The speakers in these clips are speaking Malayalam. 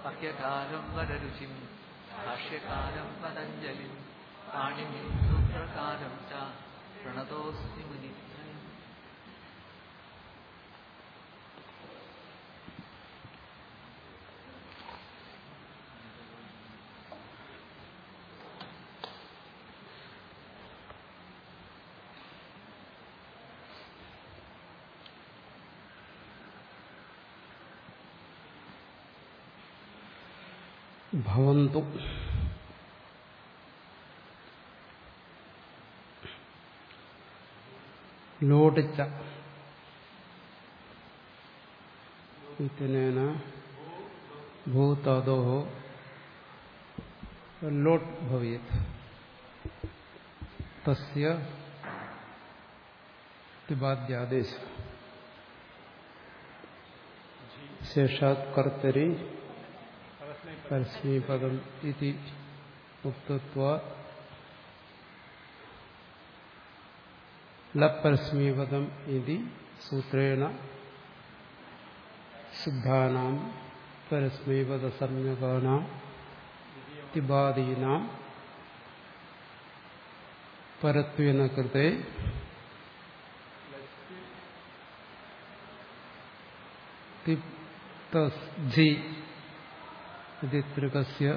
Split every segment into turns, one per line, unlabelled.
അഹ്യകാരം വരരുചിം ഭാഷ്യകാരം പതഞ്ജലിം പാണിനിം സൂത്രകാരം ച പ്രണതോസ്മി മുനിത്രയം
ഭവന്തു ലോടിച്ച ഇത്തിനേന ഭൂതദോ ലോട്ട് ഭവേത് തസ്യ തിബാദ്യാദേശ ശേഷാത് കർത്തരി പരസ്മീപദം ഇതി ഉക്തത്വ ലപരസ്മീപദം ഇതി സൂത്രേണ സിദ്ധാനാം പരസ്മീപദ സംജ്ഞകാനാം തിബാദീനാം പരത്വേന കൃതേ തിപ്തസ്ജി ഇതി ത്രികസ്യ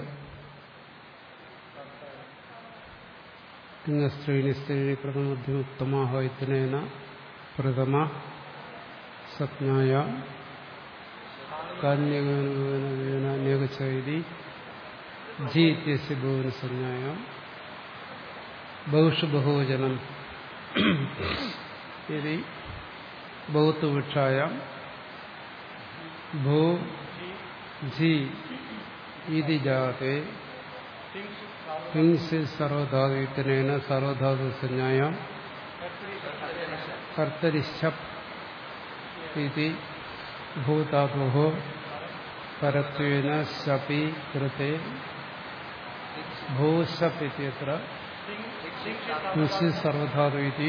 തിങ്ങസ്ത്രീണി സ്ത്രീ പ്രഥമധ്യമുത്തമാഹ ഇത്തനേന പ്രഥമ സജ്ഞായ കാന്യകേനേകചൈതി ജി ഇത്യസ്യ ബഹുവനസഞ്ജായ ബഹുഷു ബഹുവചനം ഇതി ബഹുത്വവൃക്ഷായ ഭൂ ജി ഇതി ജാതെ ഹിംസി സർവധാതു ഇത്തനേന സർവധാതു സംജ്ഞായ കർത്തരിശപ് ഇതി ഭൂതാതു പരത്വേന ശപി കൃത്തെ ഭൂശപ് ഇത്യത്ര ഹിംസി സർവധാതു ഇതി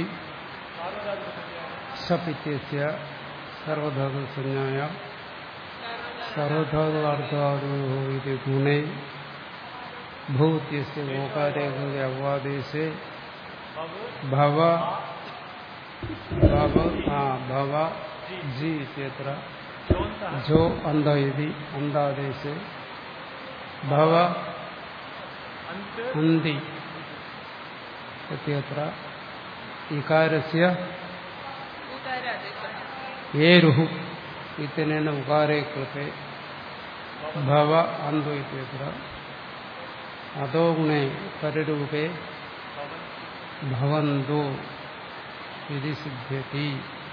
ശപ് ഇത്യസ്യ സർവധാതു സംജ്ഞായ സർവധാതു അർദ്ധാതു ഇതി ഗുണേ ഭൂത്യസ്യ ഓകാരേ അവ്വാദേശേ ഭവ ഭവ ആ ഭവ ജി ഇത്യത്ര ജോ അന്ത ഇതി അന്താദേശേ ഭവ അന്തി ഇത്യത്ര ഇകാരസ്യ ഏരുഹു ഇത്തനേന ഉകാരേ കൃത്തെ ഭവ അന്തു ഇത്യത്ര അതോ ഗുണേ പരരൂപേ ഭവന്തു ഇത് സിദ്ധ്യതി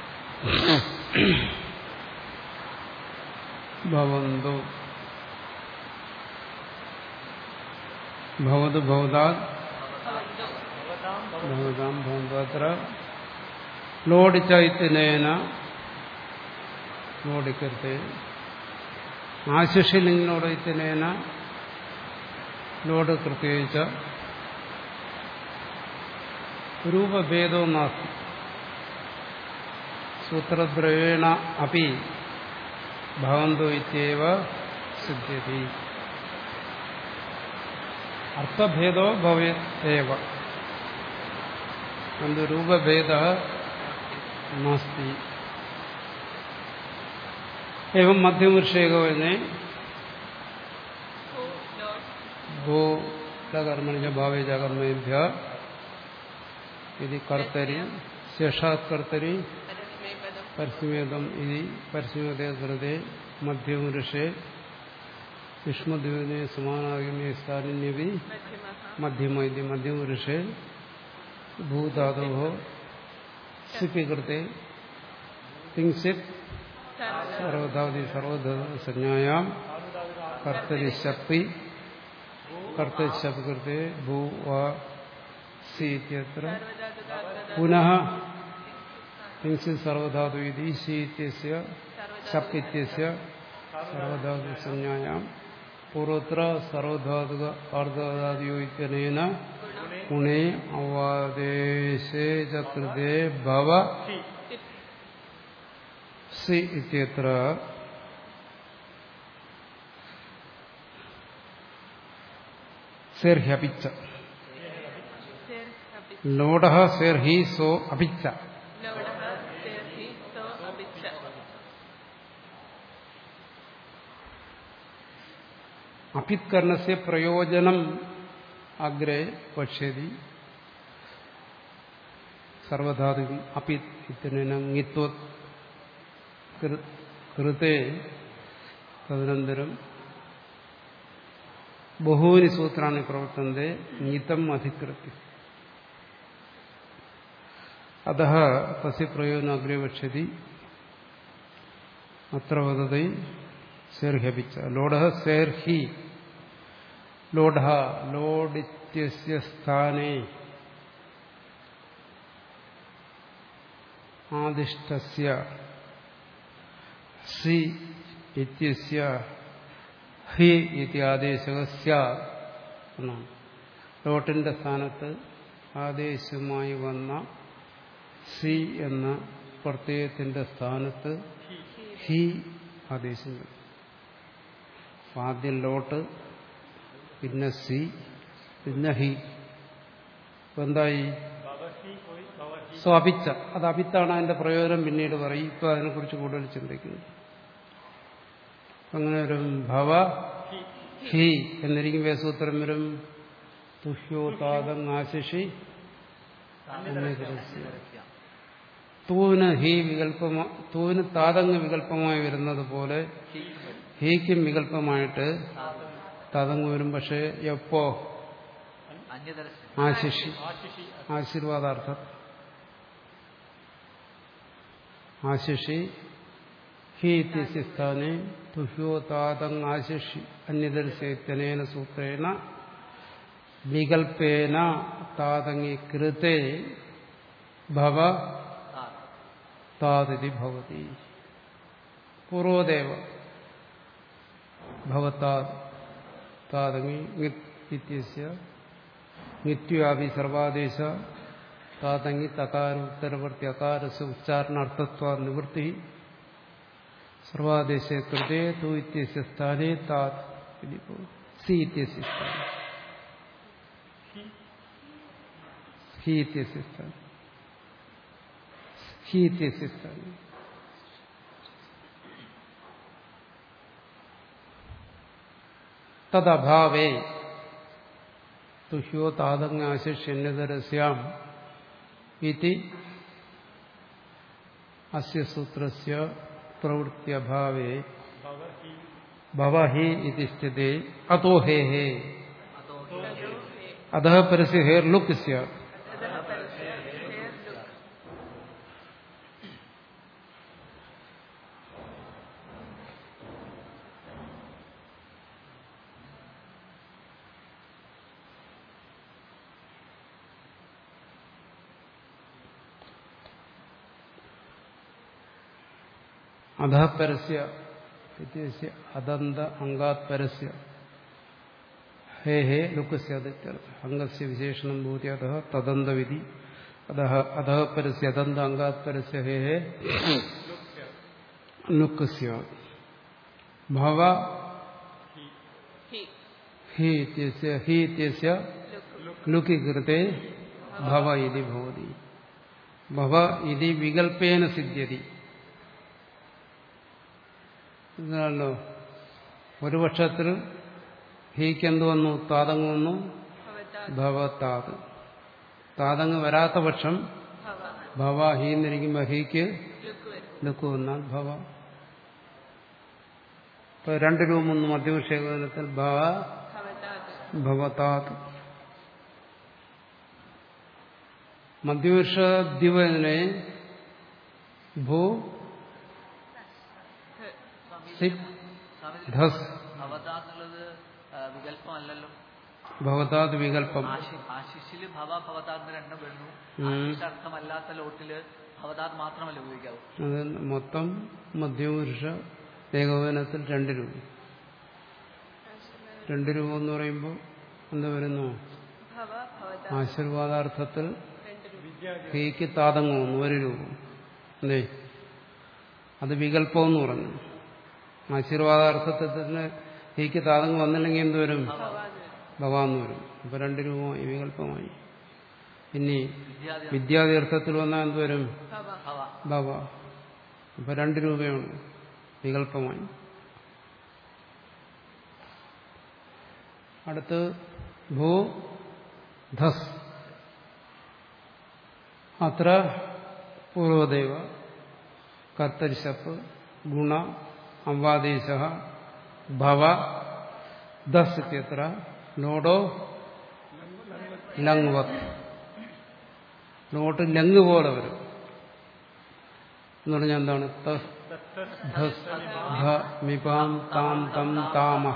ഭവന്തു ഭവതു ഭവതാത് ഭവതാം ഭവന്തു അത്ര ലോടിച്ചൈത്തിനേന ലോടിക്കരുത് ആശിഷിലിംഗോടൈത്തിനേന ലോഡ് കൃത്യേച്ച രൂപഭേദോ നാസ്തി സൂത്രദ്രവേണ അപ്പി ഭവന്തോ ഇത്യവ സിദ്ധ്യതി അർത്ഥഭേദോ ഭവേത്തേവ എന്ത് രൂപഭേദ നാസ്തി एवं मध्यम ऋषेगवने भू कर्मणि भावे जागर्मेभ्य यदि कर्तरि शेषात् कर्तरि परस्मेदम यदि परस्मेदे कृते मध्यम ऋषे विष्णुदेवने समानागिने स्थानिन्य भी मध्यम यदि मध्यम ऋषे भूधादो सिपि कृते तिंसित സർവധാതി സർവധ സംജ്ഞായാം കർത്തരി ശക്തി കർത്തരി ശബ്ദ കൃത്തെ ഭൂ വാ സി ഇത്യത്ര പുനഃ കിഞ്ചിത് സർവധാതു ഇതി സി ഇത്യസ്യ ശപ് ഇത്യസ്യ സർവധാതു സംജ്ഞായാം പൂർവത്ര സർവധാതുക അർദ്ധധാതിയോ ഇത്യനേന ഗുണേ അവാദേശേ ചകൃതേ ഭവ സി ഇത്യത്ര സേർഹ്യപിച്ച
सेर अपिच
ലോഡ സേർഹി സോ അപിച്ച
लवडः सेर हि सो अपिच
അപിത്കരണസ്യ പ്രയോജനം അഗ്രേ പശ്യതി സർവധാതു അപിത് ഇത്യനങ്ങിത്വ കൃത്തെ തദനന്തരം ബഹൂനി സൂത്രാണി പ്രവർത്തന്തെ നീതം അധികൃത്യ അത തസ്യ പ്രയോജനം അഗ്രേ വക്ഷ്യതി അത്ര വദതി സേർഹ്യപിച്ച ലോഡ സേർഹി ലോഡ ലോഡിത്യസ്യ സ്ഥാനേ ആദിഷ്ടസ്യ സി ഇത്യസ്യ ഹി ഇതി ആദേശക സ്യാത് എന്നാണ് ലോട്ടിന്റെ സ്ഥാനത്ത് ആദേശമായി വന്ന സി എന്ന പ്രത്യയത്തിന്റെ സ്ഥാനത്ത് ഹി ആദേശം വരും അപ്പൊ ആദ്യം ലോട്ട് പിന്നെ സി പിന്നെ ഹി അപ്പൊ എന്തായി സോ അപിച്ച അത് അപിത്താണ് അതിന്റെ പ്രയോജനം പിന്നീട് പറയും ഇപ്പൊ അതിനെക്കുറിച്ച് കൂടുതൽ ചിന്തിക്കുന്നു അങ്ങനെ വരും ഭവ ഹി എന്നിരിക്കും വേസൂത്രം വരും തുഹ്യോ താതം ആശിഷി തൂവിന് ഹി വികല്പമാ തൂവിന് താതങ്ങ് വികല്പമായി വരുന്നത് പോലെ ഹീക്കും വികല്പമായിട്ട് താതങ്ങ് വരും പക്ഷെ എപ്പോ
അന്യതരസ്യ
ആശിഷി ആശീർവാദാർത്ഥം ആശിഷി ഹി ഇത്യസ്യ സ്ഥാനെ തുഹ്യോ താതങ് ആശിഷി അന്യദർശേത്യനേന സൂത്രേണ വികൽപ്പേന താതങ്ങി കൃതേ ഭവ താതിഥി ഭവതി പൂർവദേവ ഭവത്താത് താതങ്ങി ഇത്യസ്യ നിത്യാപി സർവാദേശ താതങ്ങി തകാര ഉത്തരവർത്തി അകാരസ് ഉച്ചാരണാർത്ഥത്വ നിവൃത്തി സർവാദേശ കൃതേ തു ഇത്യസ്യ സ്ഥാനേ താത് ഇതി ഭവതി. സി ഇത്യസ്യ സ്ഥാനെ ഹി ഇത്യസ്യ സ്ഥാനെ ഹി ഇത്യസ്യ സ്ഥാനെ തദഭാവേ തുഹ്യോ താതങ്ങാശിഷ്യന്യതരസ്യാം ഇതി അസ്യ സൂത്രസ്യ പ്രവൃത്യഭാവേ ഭവഹി ഇതി സ്ഥിതേ അതോ ഹേ ഹേ അധഃ പരസ്യ ഹേർ ലുക്ക് സ്യാത്
अतः परस्य सेर लुक्
അധഃ പരസ്യ ഇത്യസ്യ അദന്ത അംഗാത് പരസ്യ ഹേ ഹേ ലുക്ക് സ്യാദിത്യർത്ഥ അംഗസ്യ വിശേഷണം ഭൂതി അധഃ തദന്തവിധി അധഃ അധഃ പരസ്യ അദന്ത അംഗാത് പരസ്യ ഹേ ഹേ ലുക്ക് സ്യാത് ഭവ
हि
ഹി ഇത്യസ്യ ഹി ഇത്യസ്യ
लुक्
ലുക്കി കൃത്തെ ഭവ ഇതി ഭവതി ഭവ ഇതി വികൽപ്പേന സിദ്ധ്യതി ഇതാണല്ലോ ഒരു പക്ഷത്തിൽ ഹീക്ക് എന്ത് വന്നു താതങ്ങ് വന്നു
भवता
ഭവത്താത് താതങ്ങ് വരാത്ത പക്ഷം
भव
ഭവ ഹീ എന്നിരിക്കുമ്പോൾ ഹീക്ക്
लुक् वരും
ലുക്ക് വന്നാൽ ഭവ ഇപ്പൊ രണ്ട് രൂപ ഒന്ന് മധ്യവിഷേകത്തിൽ ഭവ
भवतात्
ഭവതാത് മധ്യവിഷ ദിവനെ ഭൂ സിപ് ധസ്
ഭവതാന്നുള്ളത് ആ, വികല്പമല്ലല്ലോ
ഭവതാത് വികല്പം
ആശി- ആശിഷില് ഭവ ഭവതാന്ന് രണ്ടും വരുന്നു
ഉം.
ആശിഷർത്ഥമല്ലാത്ത ലോട്ടില് ഭവതാത് മാത്രമല്ല ഉപയോഗിക്കാവൂ
അത് മൊത്തം മധ്യപുരുഷ ഏകോപനത്തിൽ രണ്ട് രൂപ രണ്ട് രൂപ എന്ന് പറയുമ്പോൾ എന്താ വരുന്നു
भव भवता
ആശീർവാദാർത്ഥത്തിൽ
രണ്ട് രൂപ
ഹീക്ക് താതങ്ങ് വന്നു ഒരു രൂപം അല്ലേ അത് വികല്പം എന്ന് പറഞ്ഞു ആശീർവാദാർത്ഥത്തിൽ തന്നെ ഹീക്ക് താതങ്ങ് വന്നില്ലെങ്കിൽ എന്തുവരും
ഭവാത്
ഭവാന്ന് വരും അപ്പൊ രണ്ട് രൂപമായി വികല്പമായി ഇനി
വിദ്യാദി
വിദ്യാദി അർത്ഥത്തിൽ വന്നാൽ എന്ത് വരും
ഭവ
ഭവ
ഭവ അപ്പൊ രണ്ട് രൂപയുണ്ട് വികല്പമായി അടുത്ത് ഭൂ ധസ് അത്ര പൂർവദേവ കർത്തരിശപ്പ് ഗുണ അവാദേശ ഭവ ദസ് ഇത്യത്ര ലോഡോ ലങ്വത് ലോട്ട് ലങ് പോലെ വരും എന്ന് പറഞ്ഞാൽ എന്താണ് തസ് ധസ് ധ മിപാം താം തം താമഹ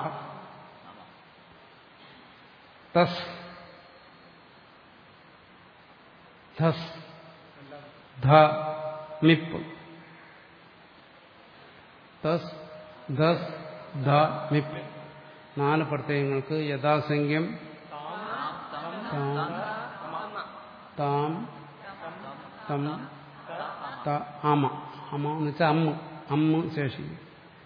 തസ് ധസ് ധ മിപ്പ് തസ് ധസ് ധ മിപ്പ് നാല് പ്രത്യയങ്ങൾക്ക് യഥാസംഖ്യം താം താം തം ത അമ അമ എന്ന് വെച്ചാൽ അമ്മ അമ്മ ശേഷിക്കും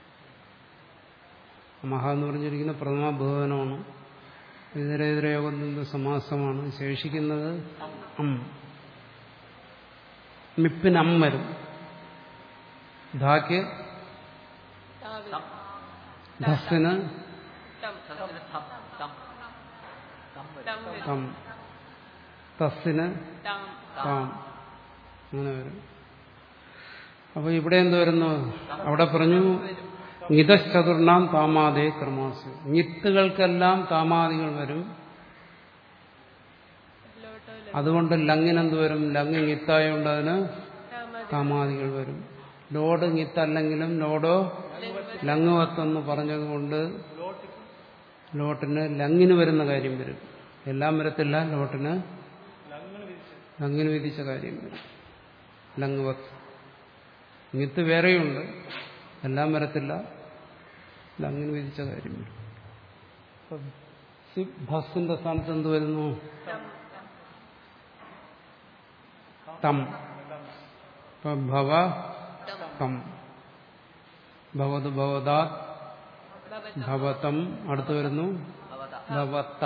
അമഹ എന്ന് പറഞ്ഞിരിക്കുന്ന പ്രഥമ ബഹുവനമാണ് ഇതരേതര യോഗത്തിന്റെ സമാസമാണ് ശേഷിക്കുന്നത് അം മിപ്പിന് അം വരും ധാക്ക്
താവ്
തം
ധസ്സിന്
തം
സസ്യത്തിന് തം തം തം വരും
തം വരും
തം തസ്സിന്
താം
താം അങ്ങനെ വരും അപ്പൊ ഇവിടെ എന്ത് വരുന്നു അവിടെ പറഞ്ഞു നിതശ്ചതുർണാം താമാതേ ക്രമാസ് നിത്തുകൾക്കെല്ലാം താമാദികൾ വരും
ലോട്ടോ
അതുകൊണ്ട് ലങ്ങിനെന്ത് വരും ലങ് നിത്തായോണ്ട് അതിന്
താമ
താമാദികൾ വരും ലോഡ് നിത്തല്ലെങ്കിലും ലോഡോ ലങ്ങുവത്തെന്ന് പറഞ്ഞതുകൊണ്ട് ലോട്ടിന് ലങ്ങിന് വരുന്ന കാര്യം വരും എല്ലാം വരത്തില്ല ലോട്ടിന് ലങ്ങിന് വിധിച്ച കാര്യം വരും ലങ്ങുവത്ത് നിത്ത് വേറെയുണ്ട് എല്ലാം വരത്തില്ല ലങ്ങിന് വിധിച്ച കാര്യം വരും അപ്പൊ സി- ഭസ്സിന്റെ സ്ഥാനത്ത് എന്ത് വരുന്നു തം ഇപ്പൊ ഭവ തം ഭവത് ഭവതാത് ഭവതം അടുത്ത് വരുന്നു
ഭവത
ഭവത്ത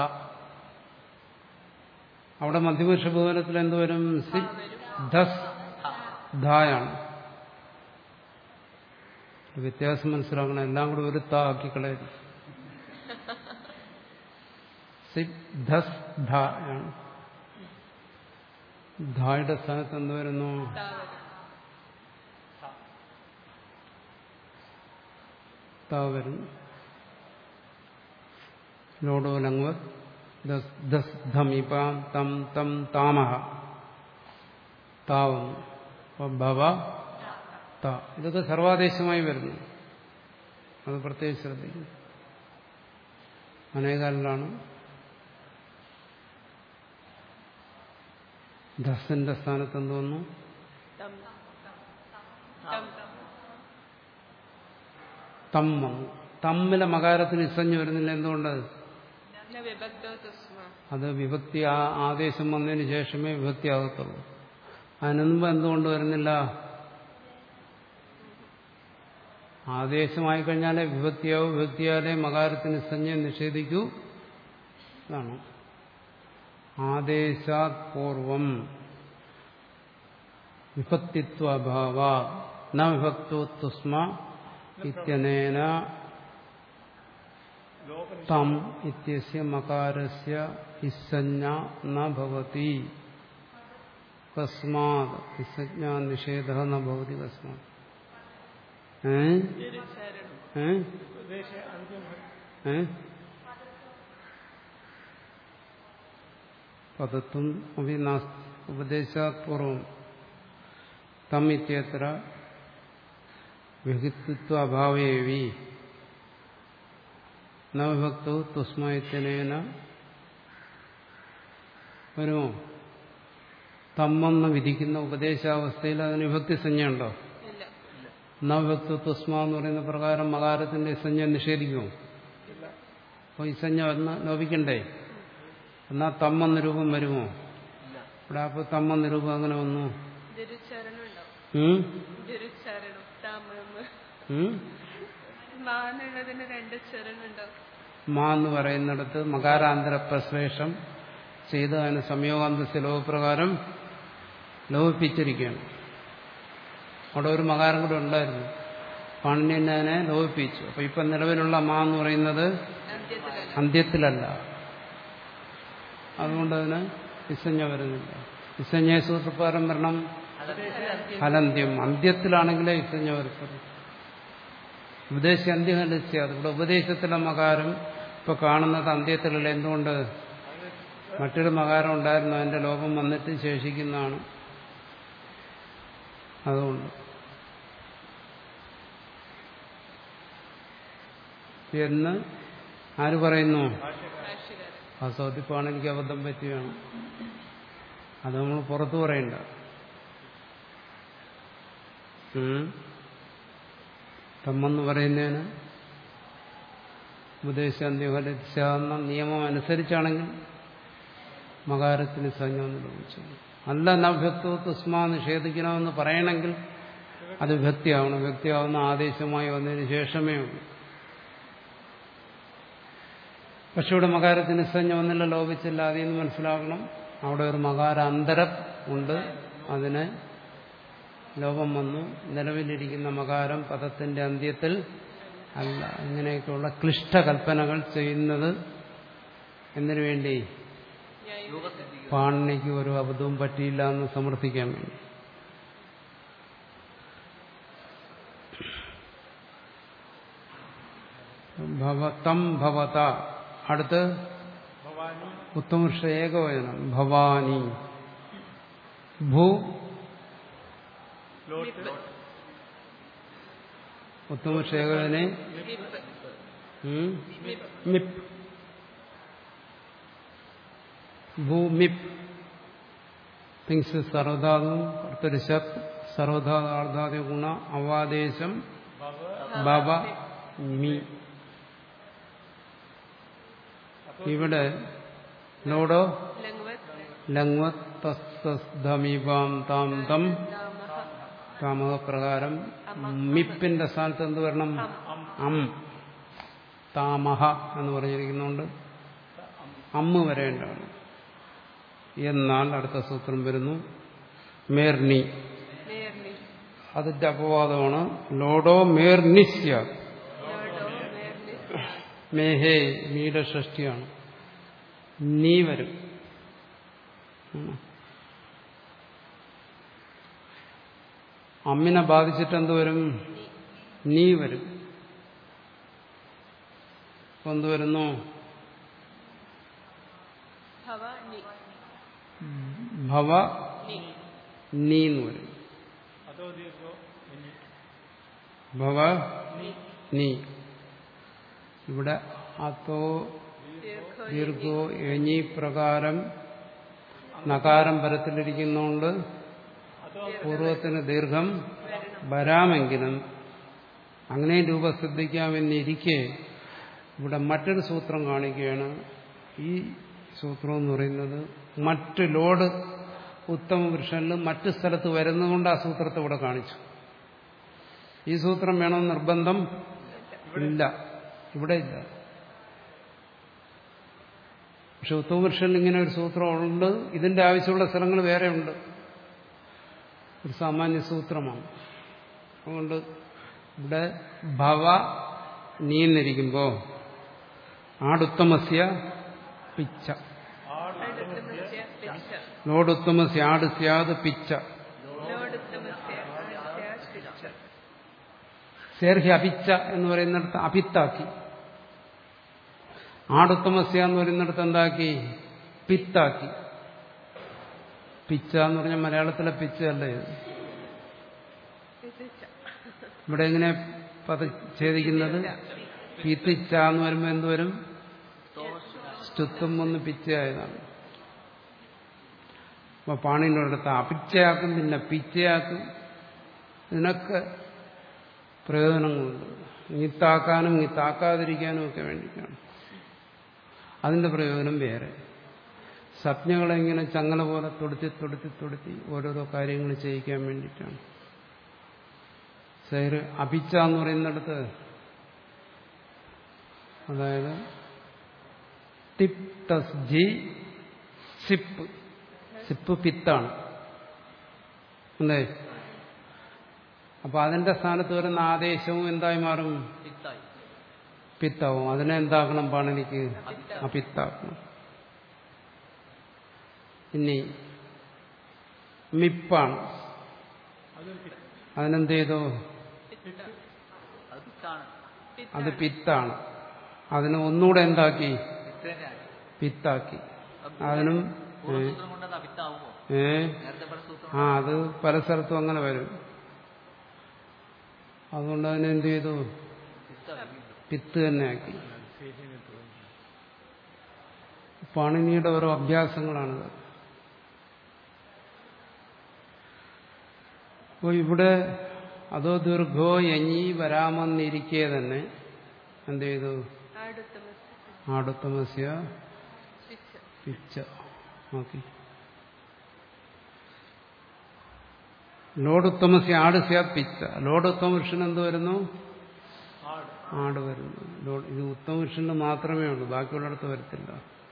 അവിടെ മധ്യപുരുഷ ഭവനത്തിൽ എന്ത് വരും സി ധസ് ധായാണ് വ്യത്യാസം മനസ്സിലാക്കണം എല്ലാം കൂടെ ഒരു ത ആക്കി കളയരുത് സി ധസ് ധ ആണ് ധായുടെ സ്ഥാനത്ത് എന്ത് വരുന്നു
താവ്
ത വരും ലോഡോ ലങ്വത് ദസ് ദസ് ധമിപാം തം തം താമഹ താവുന്നു അപ്പൊ ഭവ ത ഇതൊക്കെ സർവാദേശമായി വരുന്നു അത് പ്രത്യേകം ശ്രദ്ധിക്കും അനേകാലിലാണ് ധസിന്റെ സ്ഥാനത്ത് എന്ത് വന്നു
തം തം
തം വന്നു തമ്മിലെ മകാരത്തിന് ഇസഞ്ഞു വരുന്നില്ല എന്തുകൊണ്ട്
ന വിഭക്തോ തുസ്മ
അത് വിഭക്തി ആ ആദേശം വന്നതിന് ശേഷമേ വിഭക്തി ആകത്തുള്ളൂ അതിനുമുമ്പ് എന്തുകൊണ്ട് വരുന്നില്ല ആദേശമായി കഴിഞ്ഞാലേ വിഭക്തിയാവും വിഭക്തിയാലേ മകാരത്തിന് സഞ്ജ നിഷേധിക്കൂ അതാണ് ആദേശാത് പൂർവം വിഭക്തിത്വഭാവ ന വിഭക്തോ തുസ്മ ഇത്യനേന തം ഇത്യസ്യ മകാരസ്യ ഇസഞ്ജ ന ഭവതി കസ്മാത് ഇസഞ്ജ നിഷേധ ന ഭവതി കസ്മാത് ഏ
തിരുച്ചരണം
ഏ ഏ പദത്വം അഭി നാസ്തി ഉപദേശാത് പൂർവം തം ഇത്യത്ര വിഹിത്വ അഭാവേവി നവഭക്തോ തുസ്മയത്തിനേന വരുമോ തമ്മെന്ന് വിധിക്കുന്ന ഉപദേശാവസ്ഥയിൽ അതിന് വിഭക്തി സംജ്ഞയുണ്ടോ
ഇല്ല
നവഭക്ത തുസ്മ എന്ന് പറയുന്ന പ്രകാരം മകാരത്തിന്റെ സംജ്ഞ നിഷേധിക്കുമോ അപ്പോൾ ഈ സംജ്ഞ വന്ന് ലോപിക്കണ്ടേ എന്നാൽ തമ്മെന്ന രൂപം വരുമോ
ഇല്ല
ഇവിടെ അപ്പോൾ തമ്മെന്ന രൂപം അങ്ങനെ വന്നു
തിരുച്ചരണം ഉണ്ടാവും
ഉം?
തിരുച്ചരണം താമ
ഉം?
മാന്നുള്ളതിന് രണ്ട് ചരണം ഉണ്ടാവും
മാ എന്ന് പറയുന്നിടത്ത് മകാരാന്തര പ്രശ്ലേഷം ചെയ്ത് അതിന് സംയോഗാന്തസ്യ ലോകപ്രകാരം ലോപിപ്പിച്ചിരിക്കുകയാണ് അവിടെ ഒരു മകാരം കൂടെ ഉണ്ടായിരുന്നു പാണിനിയൻ അതിനെ ലോപിപ്പിച്ചു അപ്പൊ ഇപ്പൊ നിലവിലുള്ള മാ എന്ന് പറയുന്നത്
അന്ത്യത്തിലല്ല
അന്ത്യത്തിലല്ല അതുകൊണ്ട് അതിന് വിസഞ്ജ വരുന്നില്ല വിസഞ്ജയ സൂത്രപ്രകാരം വരണം ഫലന്ത്യം അന്ത്യത്തിലാണെങ്കിലേ വിസഞ്ജ വരത്തുള്ളൂ ഉപദേശ അന്ത്യമല്ലസ്യ അത് ഇവിടെ ഉപദേശത്തിലെ മകാരം ഇപ്പൊ കാണുന്നത് അന്ത്യത്തിലല്ല എന്തുകൊണ്ട് മറ്റൊരു മകാരം ഉണ്ടായിരുന്നു അതിന്റെ ലോപം വന്നിട്ട് ശേഷിക്കുന്നതാണ് അതുകൊണ്ട് എന്ന് ആര് പറയുന്നു
ഭാഷ്യകാരൻ
വാസ്തവത്തിപ്പാണ് എനിക്ക് അബദ്ധം പറ്റുകയാണ് അത് നമ്മൾ പുറത്തു പറയണ്ട ഉം. തമ്മെന്ന് പറയുന്നതിന് ഉപദേശാന്ത്യഫലിച്ചാന്ന നിയമം അനുസരിച്ചാണെങ്കിൽ മകാരത്തിന് സഞ്ജം ലഭിച്ചു അല്ല നഭ്യത്വ തുസ്മ നിഷേധിക്കണമെന്ന് പറയണമെങ്കിൽ അത് വ്യക്തിയാവണം വ്യക്തിയാവുന്ന ആദേശമായി വന്നതിന് ശേഷമേ ഉള്ളൂ പക്ഷെ ഇവിടെ മകാരത്തിന് സഞ്ജ ഒന്നില്ല ലോപിച്ചില്ല അതിൽ നിന്ന് മനസ്സിലാക്കണം അവിടെ ഒരു മകാരാന്തരം ഉണ്ട് അതിന് ലോപം വന്നു നിലവിലിരിക്കുന്ന മകാരം പദത്തിന്റെ അന്ത്യത്തിൽ അല്ല ഇങ്ങനെയൊക്കെയുള്ള ക്ലിഷ്ട കൽപ്പനകൾ ചെയ്യുന്നത് എന്തിനു വേണ്ടി
രൂപസിദ്ധിക്കും
പാണിനിക്ക് ഒരു അബദ്ധവും പറ്റിയില്ല എന്ന് സമർത്ഥിക്കാൻ വേണ്ടി ഭവതം ഭവത അടുത്ത് ഉത്തമൃഷ ഏകവചനം ഭവാനി ഭൂ
മിപ്പ്
ഉത്തമൃഷ ഏകവചനെ
മിപ്പ്
ഉം?
മിപ്പ്
മിപ്പ് ഭൂമിപ്പ് തിങ്സ് സർവധാതു കർത്തരിശത് സർവധാതാർദ്ധാതി ഗുണ അവാദേശം ബവ മി ഇവിടെ ലോഡോ
ലങ്വത്
ലങ്വത് തസ്തമീപാം താം തം
രാമഃ
താമക പ്രകാരം മിപ്പിന്റെ സ്ഥാനത്ത് എന്ത് വരണം അം താമഹ എന്ന് പറഞ്ഞിരിക്കുന്നുണ്ട് അമ്മ വരേണ്ടതാണ് എന്നാൽ അടുത്ത സൂത്രം വരുന്നു മേർണി
നേർണി
അതിന്റെ അപവാദമാണ് ലോഡോ മേർനിസ്യ
ലോഡോ നേർണി
മേഹേ മീയുടെ ഷഷ്ടിയാണ് നീ വരും ഉം. അമ്മിനെ ബാധിച്ചിട്ട് എന്ത് വരും നീ വരും അപ്പൊ എന്ത് വരുന്നു
ഭവ നി
ഭവ
നി
നീ എന്ന് വരും ഭവ നീ ഇവിടെ അതോ
ദീർഘ
ദീർഘോ എഞ്ഞി പ്രകാരം നകാരം പരത്തിലിരിക്കുന്നതുകൊണ്ട് പൂർവത്തിന് ദീർഘം വരാമെങ്കിലും അങ്ങനെ രൂപസിദ്ധിക്കാമെന്നിരിക്കെ ഇവിടെ മറ്റൊരു സൂത്രം കാണിക്കുകയാണ് ഈ സൂത്രം എന്ന് പറയുന്നത് മറ്റ് ലോഡ് ഉത്തമ പുരുഷനിൽ മറ്റു സ്ഥലത്ത് വരുന്നതുകൊണ്ട് ആ സൂത്രത്തെ ഇവിടെ കാണിച്ചു ഈ സൂത്രം വേണമെന്ന് നിർബന്ധം ഇല്ല ഇവിടെ ഇല്ല പക്ഷെ ഉത്തമപുരുഷനിൽ ഇങ്ങനെ ഒരു സൂത്രം ഉണ്ട് ഇതിന്റെ ആവശ്യമുള്ള സ്ഥലങ്ങൾ വേറെ ഉണ്ട് ഒരു സാമാന്യ സൂത്രമാണ് അതുകൊണ്ട് ഇവിടെ ഭവ നീന്നിരിക്കുമ്പോ ആടുത്തമസ്യ പിച്ച
അടുത്തമസ്യ പിച്ച
ലോടുത്തമസ്യ ആട് സ്യാത് പിച്ച
ലോടുത്തമസ്യ ആസ്യ പിച്ച
സേർഹി അപിച്ച എന്ന് പറയുന്നിടത്ത് അപിത്താക്കി ആടുത്തമസ്യ എന്ന് പറയുന്നിടത്ത് എന്താക്കി പിത്താക്കി പിച്ച എന്ന് പറഞ്ഞാൽ മലയാളത്തിലെ പിച്ചയല്ല ഇത്
പിച്ച
ഇവിടെ എങ്ങനെ പദ ഛേദിക്കുന്നത് പിത്തിച്ച എന്ന് വരുമ്പോൾ എന്ത് വരും സ്തുത്വം ഒന്ന് പിച്ചയായതാണ് അപ്പൊ പാണിന്റെ അടുത്ത് അപിച്ചയാക്കും പിന്നെ പിച്ചയാക്കും ഇതിനൊക്കെ പ്രയോജനങ്ങളുണ്ട് നീത്താക്കാനും നീത്താക്കാതിരിക്കാനും ഒക്കെ വേണ്ടിയിട്ടാണ് അതിന്റെ പ്രയോജനം വേറെ സ്വപ്നങ്ങളെ ഇങ്ങനെ ചങ്ങല പോലെ തൊടുത്തി തൊടുത്തി തൊടുത്തി ഓരോരോ കാര്യങ്ങൾ ചെയ്യിക്കാൻ വേണ്ടിയിട്ടാണ് സൈറ് അപിച്ച എന്ന് പറയുന്നിടത്ത് അതായത് ടിപ് തസ് ജി സിപ്പ് സിപ്പ് പിത്താണ് അല്ലേ അപ്പൊ അതിന്റെ സ്ഥാനത്ത് വരുന്ന ആദേശവും എന്തായി മാറും
പിത്തായി
പിത്താവും അതിനെ എന്താക്കണം പാണിനിക്ക് അപിത്താക്കണം ഇനി മിപ്പാണ് അതിനെന്ത് ചെയ്തു
പിത്ത
അത് പിത്താണ്
അത് പിത്താണ് അതിന് ഒന്നുകൂടെ എന്താക്കി
പിത്ത് തന്നെയായി
പിത്താക്കി അതിനും
പൂർവ്വസൂത്രം കൊണ്ട് അത് അപിത്താവുമോ
ഏ
നേരത്തെ പല സൂത്രം
ആ അത് പല സ്ഥലത്തും അങ്ങനെ വരും അതുകൊണ്ട് അതിനെന്ത് ചെയ്തു
പിത്തായി
പിത്ത് തന്നെ ആക്കി പാണിനിയുടെ ഓരോ അഭ്യാസങ്ങളാണിത് അപ്പോൾ ഇവിടെ അതോ ദീർഘോ യഞ്ഞി വരാമെന്നിരിക്കെ തന്നെ എന്ത് ചെയ്തു
ആടുത്തമസ്
ആടുത്തമസ്യ
പിച്ച
പിച്ച നോക്കി ലോടുത്തമസ്യ ആട് സ്യാത് പിച്ച ലോടുത്തമ പുരുഷൻ എന്ത് വരുന്നു ആട് വരുന്നു ലോ- ഇത് ഉത്തമ പുരുഷന് മാത്രമേ ഉള്ളൂ ബാക്കിയുള്ളിടത്ത് വരത്തില്ല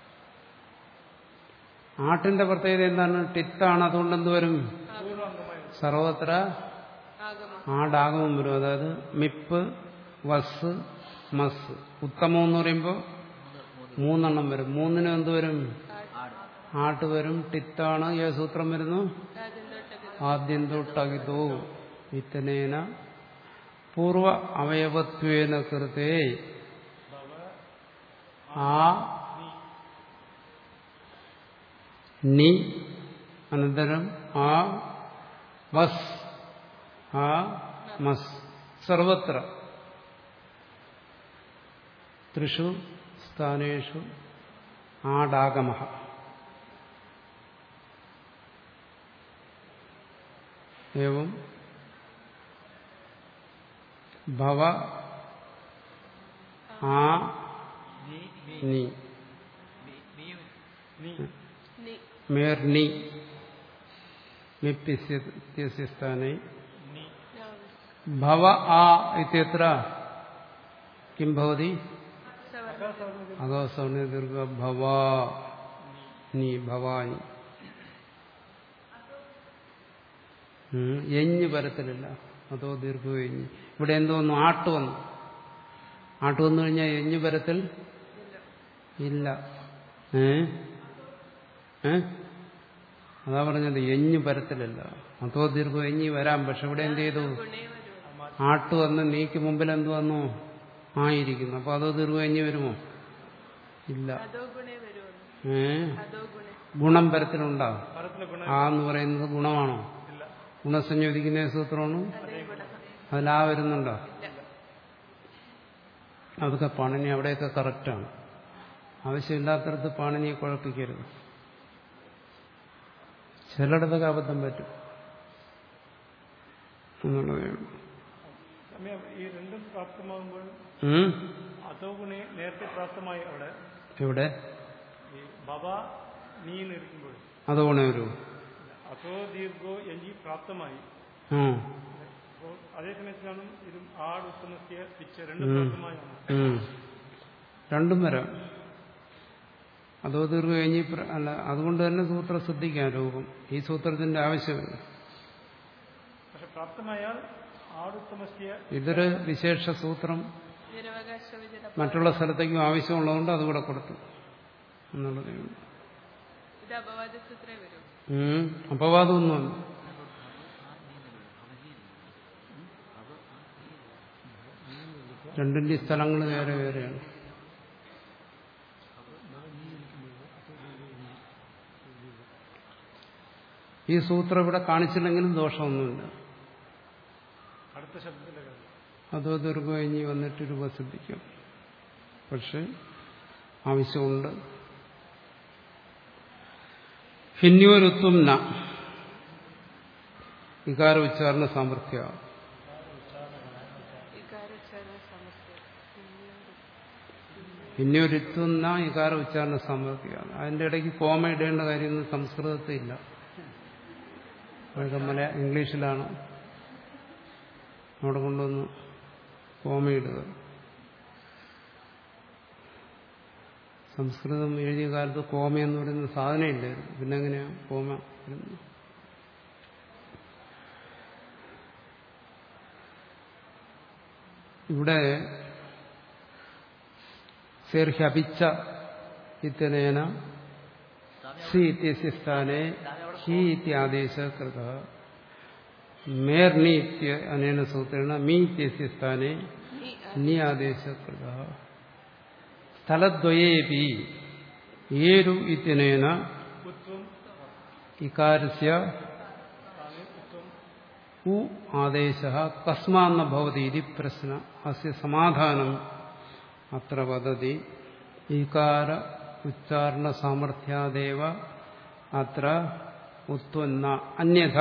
ആട്ടിന്റെ പ്രത്യേകത എന്താണ് ടിത്താണ് അതുകൊണ്ട് എന്ത് വരും സർവത്ര
ആഗമ
ആടാഗമം വരും അതായത് മിപ്പ് വസ് മസ് ഉത്തമം എന്ന് പറയുമ്പോൾ മൂന്നെണ്ണം വരും മൂന്നിനും എന്ത് വരും
ആട്
ആട്ട് വരും ടിത്താണ് ഏത് സൂത്രം വരുന്നു
ആദ്യം തൊട്ടത്
ആദ്യം തൊട്ടകിതോ ഇത്തനേന പൂർവ അവയവത്വേന കൃതേ ആ നി അനന്തരം ആ വസ് ആ മസ് സർവത്ര ത്രിഷു സ്ഥാനേഷു ആടാഗമ एवं भव आ
നീ നീ
നി
നീ നീ
നി
മേർനി മിപ്യസ്യ സ്ഥാനെ
നാവ്
ഭവ ആ ഇത്യത്ര കിം ഭവതി
സവർണ
അധോ സവർണ ദീർഘ ഭവാ നീ ഭവാനി ഉം, എഞ്ഞ് പരത്തിലില്ല അതോ ദീർഘ എഞ്ഞ് ഇവിടെ എന്തോ വന്നു ആട്ട് വന്നു ആട്ട് വന്നു കഴിഞ്ഞാൽ എഞ്ഞ് പരത്തിൽ ഇല്ല ഏ ഏ അതാ പറഞ്ഞത് എഞ്ഞ് പരത്തിലില്ല അതോ ദീർഘ എഞ്ഞി വരാം പക്ഷെ ഇവിടെ എന്ത് ചെയ്തു
ഗുണേ വരുമോ
ആട്ട് വന്ന് നീക്ക് മുമ്പിൽ എന്ത് വന്നു ആയിരിക്കുന്നു അപ്പൊ അതോ ദീർഘ എഞ്ഞി വരുമോ ഇല്ല
അതോ ഗുണേ വരുമോ
ഏ
അതോ ഗുണേ
ഗുണം പരത്തിലുണ്ടാവും ആ എന്ന് പറയുന്നത് ഗുണമാണോ ഗുണസംയോജിക്കുന്ന സൂത്രമാണ്
അതേ ഗുണ
അതിൽ ആ വരുന്നുണ്ടോ
ഇല്ല
അതൊക്കെ പാണിനി അവിടെയൊക്കെ കറക്റ്റാണ് ആവശ്യമില്ലാത്തടത്ത് പാണിനിയെ കുഴപ്പിക്കരുത് ചിലയിടത്തൊക്കെ അബദ്ധം പറ്റും എന്നുള്ളതേ ഉള്ളൂ
സമയം ഈ രണ്ടും പ്രാപ്തമാകുമ്പോൾ
ഉം?
അതോ ഗുണെ നേരത്തെ പ്രാപ്തമായി അവിടെ
ഇവിടെ
ഈ ബവ നീ നിൽക്കുമ്പോൾ
അത് ഗുണേ വരൂ
അതോ ദീർഘോ എഞ്ചി പ്രാപ്തമായി
ഉം.
അപ്പോൾ അതേ സമയത്തിലാണ് ഇതും ആട് ഉത്തമസ്യ പിച്ച രണ്ട്
ഉം.
പ്രാപ്തമായാണ്
ഉം. രണ്ടും വരാം അതോ ദീർഘ കഴിഞ്ഞ് പ്ര- അല്ല അതുകൊണ്ട് തന്നെ സൂത്രം ശ്രദ്ധിക്കാം രൂപം ഈ സൂത്രത്തിന്റെ ആവശ്യമില്ല
പക്ഷെ പ്രാപ്തമായാൽ ആട് ഉത്തമസ്യ
ഇതൊരു വിശേഷ സൂത്രം
നിരവകാശ വിജയ
മറ്റുള്ള സ്ഥലത്തേക്കും ആവശ്യമുള്ളതുകൊണ്ട് അതുകൂടെ കൊടുത്തു എന്നുള്ളതേ ഉള്ളൂ
ഇത് അപവാദ സൂത്രേ വരൂ
ഉം. അപവാദമൊന്നുമല്ല രണ്ടിന്റെ സ്ഥലങ്ങൾ വേറെ വേറെയാണ് ഈ സൂത്രം ഇവിടെ കാണിച്ചില്ലെങ്കിലും ദോഷമൊന്നുമില്ല
അടുത്ത ശബ്ദത്തിന്റെ കാര്യം
അതോ ദീർഘം കഴിഞ്ഞ് വന്നിട്ട് രൂപസിദ്ധിക്കും പക്ഷെ ആവശ്യമുണ്ട് ഹിന്യോരുത്വം ന വികാര ഉച്ചാരണ സാമർഥ്യ
വികാരോച്ചാരണ സമസ്യ
ഹിന്യോരുത്വം ന വികാര ഉച്ചാരണ സാമർഥ്യ അതിന്റെ ഇടയ്ക്ക് കോമ ഇടേണ്ട കാര്യമൊന്നും സംസ്കൃതത്തിൽ ഇല്ല അതൊക്കെ മല ഇംഗ്ലീഷിലാണ് അവിടെ കൊണ്ടുവന്ന് കോമ ഇടുക സംസ്കൃതം എഴുതിയ കാലത്ത് കോമ എന്ന് പറയുന്ന സാധനം ഇല്ലായിരുന്നു പിന്നെ എങ്ങനെയാ കോമ വരുന്നത് ഇവിടെ സേർഹ്യപിച്ച ഇത്യനേന സി ഇത്യസ്യ സ്ഥാനെ ഹി ഇത്യാദേശ കൃത മേർണി ഇത്യ അനേന സൂത്രേണ മീ ഇത്യസ്യ സ്ഥാനെ നി ആദേശ കൃത സ്ഥലദ്വയേപി ഏരു ഇത്യനേന
ഉത്വം
ഇകാരസ്യ
സ്ഥാനെ ഉത്വം
ഉ ആദേശ കസ്മാന്ന ഭവതി ഇതി പ്രശ്ന അസ്യ സമാധാനം അത്ര വദതി ഈകാര ഉച്ചാരണ സാമർഥ്യാദേവ അത്ര ഉത്വന്ന അന്യഥ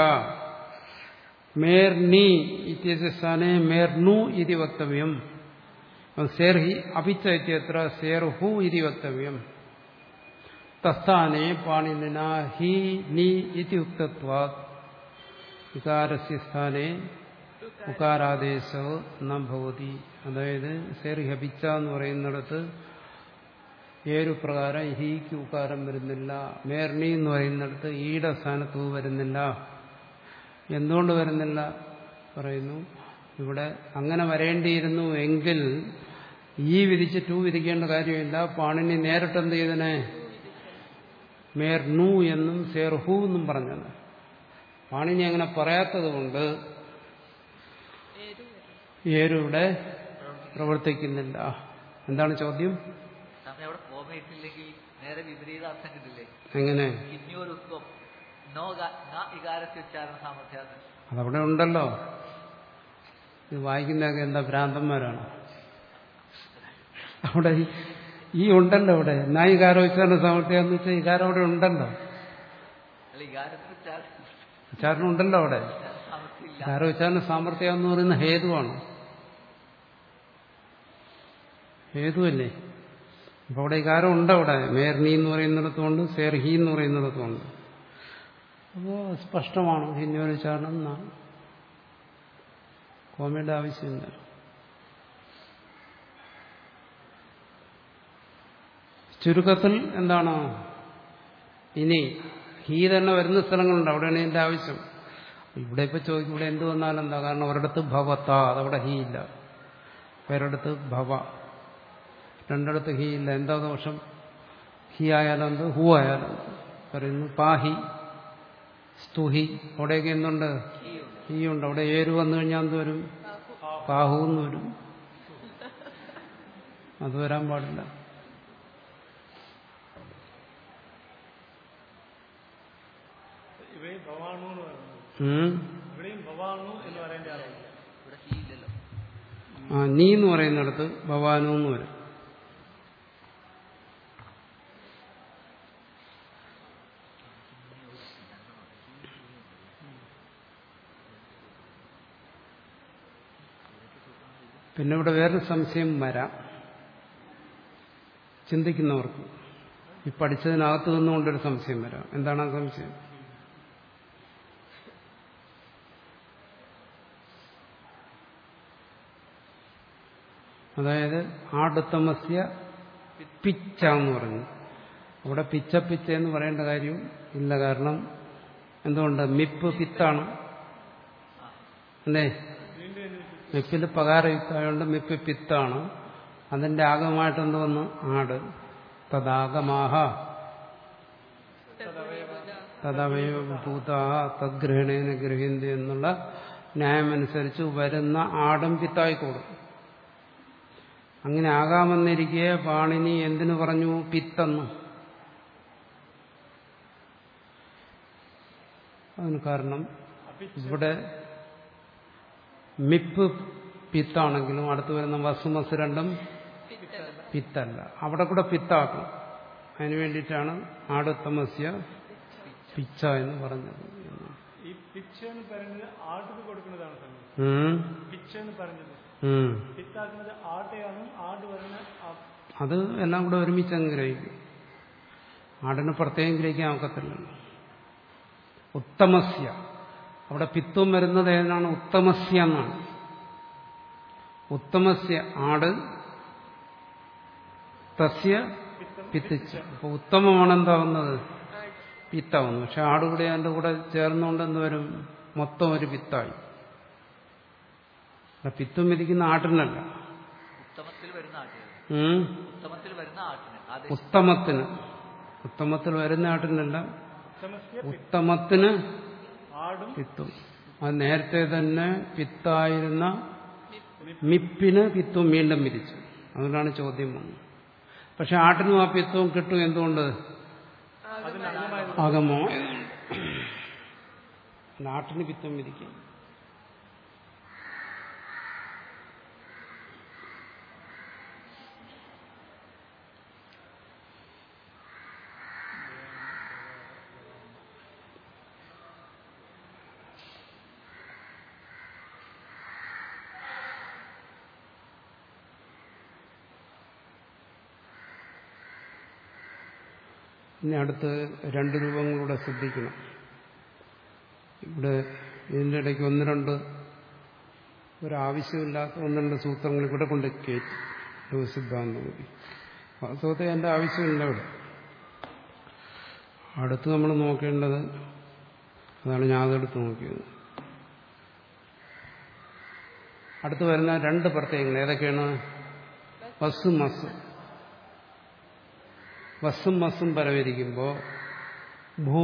മേർണി ഇത്യസ്യ സ്ഥാനെ മേർണു ഇതി വക്തവ്യം സേർഹി അപിച്ച ഇത്യത്ര സേർഹു ഇതി വക്തവ്യം തസ്ഥാനെ പാണിനിന ഹി നി ഇതി ഉക്തത്വാത് വികാരസ്യ സ്ഥാനെ ഉകാരാദേശോ ന ഭവതി അതായത് സേർഹപിച്ച എന്ന് പറയുന്നിടത്ത് ഏഴു പ്രകാരം ഹീക്ക് ഉകാരം വരുന്നില്ല മേർണി എന്ന് പറയുന്നിടത്ത് ഈയുടെ സ്ഥാനത്ത് വരുന്നില്ല എന്തുകൊണ്ട് വരുന്നില്ല പറയുന്നു ഇവിടെ അങ്ങനെ വരേണ്ടിയിരുന്നു എങ്കിൽ ഈ വിധിച്ച് ടു വിധിക്കേണ്ട കാര്യമില്ല പാണിനി നേരിട്ട് എന്ത് ചെയ്തനെ മേർണു എന്നും സേർഹു എന്നും പറഞ്ഞത് പാണിനി അങ്ങനെ പറയാത്തത് കൊണ്ട്
ഏത് വരും
ഏരു ഇവിടെ പ്രവർത്തിക്കുന്നില്ല എന്താണ് ചോദ്യം
സ്വാമി അവിടെ കോമ ഇട്ടില്ലെങ്കിൽ നേരെ വിപരീത അർത്ഥം കിട്ടില്ലേ
എങ്ങനെ
ഇനിയൊരു ഉത്വം നോ ഗ- ന ഇകാരത്തെ ഉച്ചാരണ സാമർഥ്യാന്ന്
അതവിടെ ഉണ്ടല്ലോ ഇത് വായിക്കുന്നതൊക്കെ എന്താ ഭ്രാന്തന്മാരാണ് അവിടെ ഈ- ഈ ഉണ്ടല്ലോ അവിടെ എന്നാ ഈ കാരോച്ചാരണ സാമർത്ഥ്യം എന്ന് വെച്ചാൽ ഈ കാരം അവിടെ ഉണ്ടല്ലോ
അല്ല ഇകാരത്തിന് ഉച്ചാരണ
ഉച്ചാരണം ഉണ്ടല്ലോ അവിടെ
സാമർഥ്യം ഇല്ല
കാരോച്ചാരണ സാമർത്ഥ്യം എന്ന് പറയുന്ന ഹേതുവാണ് ഹേതുവല്ലേ അപ്പൊ അവിടെ ഈ കാരം ഉണ്ട് അവിടെ മേർണി എന്ന് പറയുന്നിടത്തുണ്ട് സേർഹി എന്ന് പറയുന്നിടത്തുണ്ട് അപ്പോൾ സ്പഷ്ടമാണ് ഹിന്യോച്ചാരണം എന്നാണ് കോമയുടെ ആവശ്യമില്ല ചുരുക്കത്തിൽ എന്താണ് ഇനി ഹീ തന്നെ വരുന്ന സ്ഥലങ്ങളുണ്ട് അവിടെയാണ് ഇതിന്റെ ആവശ്യം ഇവിടെ ഇപ്പൊ ചോദിക്കും ഇവിടെ എന്ത് വന്നാലും എന്താ കാരണം ഒരിടത്ത് ഭവത്ത അതവിടെ ഹീ ഇല്ല വേറൊരിടത്ത് ഭവ രണ്ടിടത്ത് ഹീ ഇല്ല എന്താ ദോഷം ഹി ആയാലും എന്ത് ഹു ആയാലും എന്ത്? പറയുന്നു പാഹി സ്തുഹി അവിടെയൊക്കെ എന്തുണ്ട് ഹീ ഉണ്ട് അവിടെ ഏരു വന്നു കഴിഞ്ഞാൽ എന്ത് വരും പാഹു എന്ന് വരും അത് വരാൻ പാടില്ല
ഇവയെ ഭവാണു എന്ന് പറയുന്നത്
ഉം.
ഇവിടെയും ഭവാണു എന്ന് പറയേണ്ട ആളാണ്
ഇവിടെ ഹീ ഇല്ലല്ലോ
ആ നീ എന്ന് പറയുന്നിടത്ത് ഭവാനു എന്ന് വരും പിന്നെ ഇവിടെ വേറൊരു സംശയം വരാം ചിന്തിക്കുന്നവർക്ക് ഈ പഠിച്ചതിനകത്ത് നിന്നുകൊണ്ടൊരു സംശയം വരാം എന്താണ് ആ സംശയം അതായത് ആടുത്തമസ്യ പിച്ച എന്ന് പറഞ്ഞു അവിടെ പിച്ച പിച്ച എന്ന് പറയേണ്ട കാര്യം ഇല്ല കാരണം എന്തുകൊണ്ട് മിപ്പ് പിത്താണ് അല്ലേ മിപ്പിൽ പകാരയുക്തമായതുകൊണ്ട് മിപ്പ് പിത്താണ് അതിന്റെ ആഗമായിട്ട് എന്ത് വന്നു ആട് തദാഗമാഹ തദവയഭൂത തദ്ഗ്രഹണേന ഗ്രഹിന്തി എന്നുള്ള ന്യായമനുസരിച്ച് വരുന്ന ആടും പിത്തായിക്കോടും അങ്ങനെ ആകാമെന്നിരിക്കെ പാണിനി എന്തിനു പറഞ്ഞു പിത്തെന്ന് അതിന് കാരണം ഇവിടെ മിപ്പ് പിത്താണെങ്കിലും അടുത്ത് വരുന്ന വസുമസ് രണ്ടും പിത്തല്ല അവിടെ കൂടെ പിത്താക്കും അതിനു വേണ്ടിയിട്ടാണ് ആടുത്തമസ്യ പിച്ച എന്ന് പറഞ്ഞത്
ഈ പിച്ച് എന്ന് പറയുന്നത് ആട്ടിന് കൊടുക്കുന്നതാണ് സമയം
ഉം.
പിച്ച് എന്ന് പറഞ്ഞത്
ഉം.
പിത്താക്കുന്നത് ആട്ടയാണ് ആട് വരുന്ന ആ
അത് എല്ലാം കൂടെ ഒരുമിച്ച് അങ്ങ് ഗ്രഹിക്കും ആടിന് പ്രത്യേകം ഗ്രഹിക്കാൻ ഒക്കത്തില്ലല്ലോ ഉത്തമസ്യ അവിടെ പിത്വം വരുന്നത് ഏതാണ് ഉത്തമസ്യ എന്നാണ് ഉത്തമസ്യ ആട് തസ്യ
പിത്തം
പിത്തിച്ച് അപ്പൊ ഉത്തമമാണ് എന്താവുന്നത് പിത്താവുന്നു പക്ഷെ ആടുകൂടി അതിന്റെ കൂടെ ചേർന്നുകൊണ്ട് എന്ത് വരും മൊത്തം ഒരു പിത്തായി അല്ല, പിത്തും വിധിക്കുന്ന ആട്ടിനല്ല
ഉത്തമത്തിൽ വരുന്ന ആട്ടിന്
ഉം?
ഉത്തമത്തിൽ വരുന്ന ആട്ടിന് ആദേശം
ഉത്തമത്തിന് ഉത്തമത്തിൽ വരുന്ന ആട്ടിനല്ല
ഉത്തമസ്യ
ഉത്തമത്തിന്
ആടും
പിത്തും അത് നേരത്തെ തന്നെ പിത്തായിരുന്ന മിപ്പിന് പിത്തും വീണ്ടും വിധിച്ചു അതുകൊണ്ടാണ് ചോദ്യം വന്നത് പക്ഷെ ആട്ടിനും ആ പിത്തവും കിട്ടും എന്തുകൊണ്ട് അകമോ അല്ല, ആട്ടിന് പിത്തം വിധിക്കും ഇനി അടുത്ത് രണ്ട് രൂപങ്ങളൂടെ ശ്രദ്ധിക്കണം ഇവിടെ ഇതിൻ്റെ ഇടയ്ക്ക് ഒന്ന് രണ്ട് ഒരാവശ്യമില്ലാത്ത ഒന്ന് രണ്ട് സൂത്രങ്ങൾ ഇവിടെ കൊണ്ട് കയറ്റി ലഘുസിദ്ധാന്തം മതി വാസ്തവത്തെ എൻ്റെ ആവശ്യമില്ല ഇവിടെ അടുത്ത് നമ്മൾ നോക്കേണ്ടത് അതാണ് ഞാൻ അതെടുത്ത് നോക്കിയത് അടുത്ത് വരുന്ന രണ്ട് പ്രത്യയങ്ങൾ ഏതൊക്കെയാണ് വസ് മസ് വസ്സും മസ്സും പരവരിക്കുമ്പോൾ ഭൂ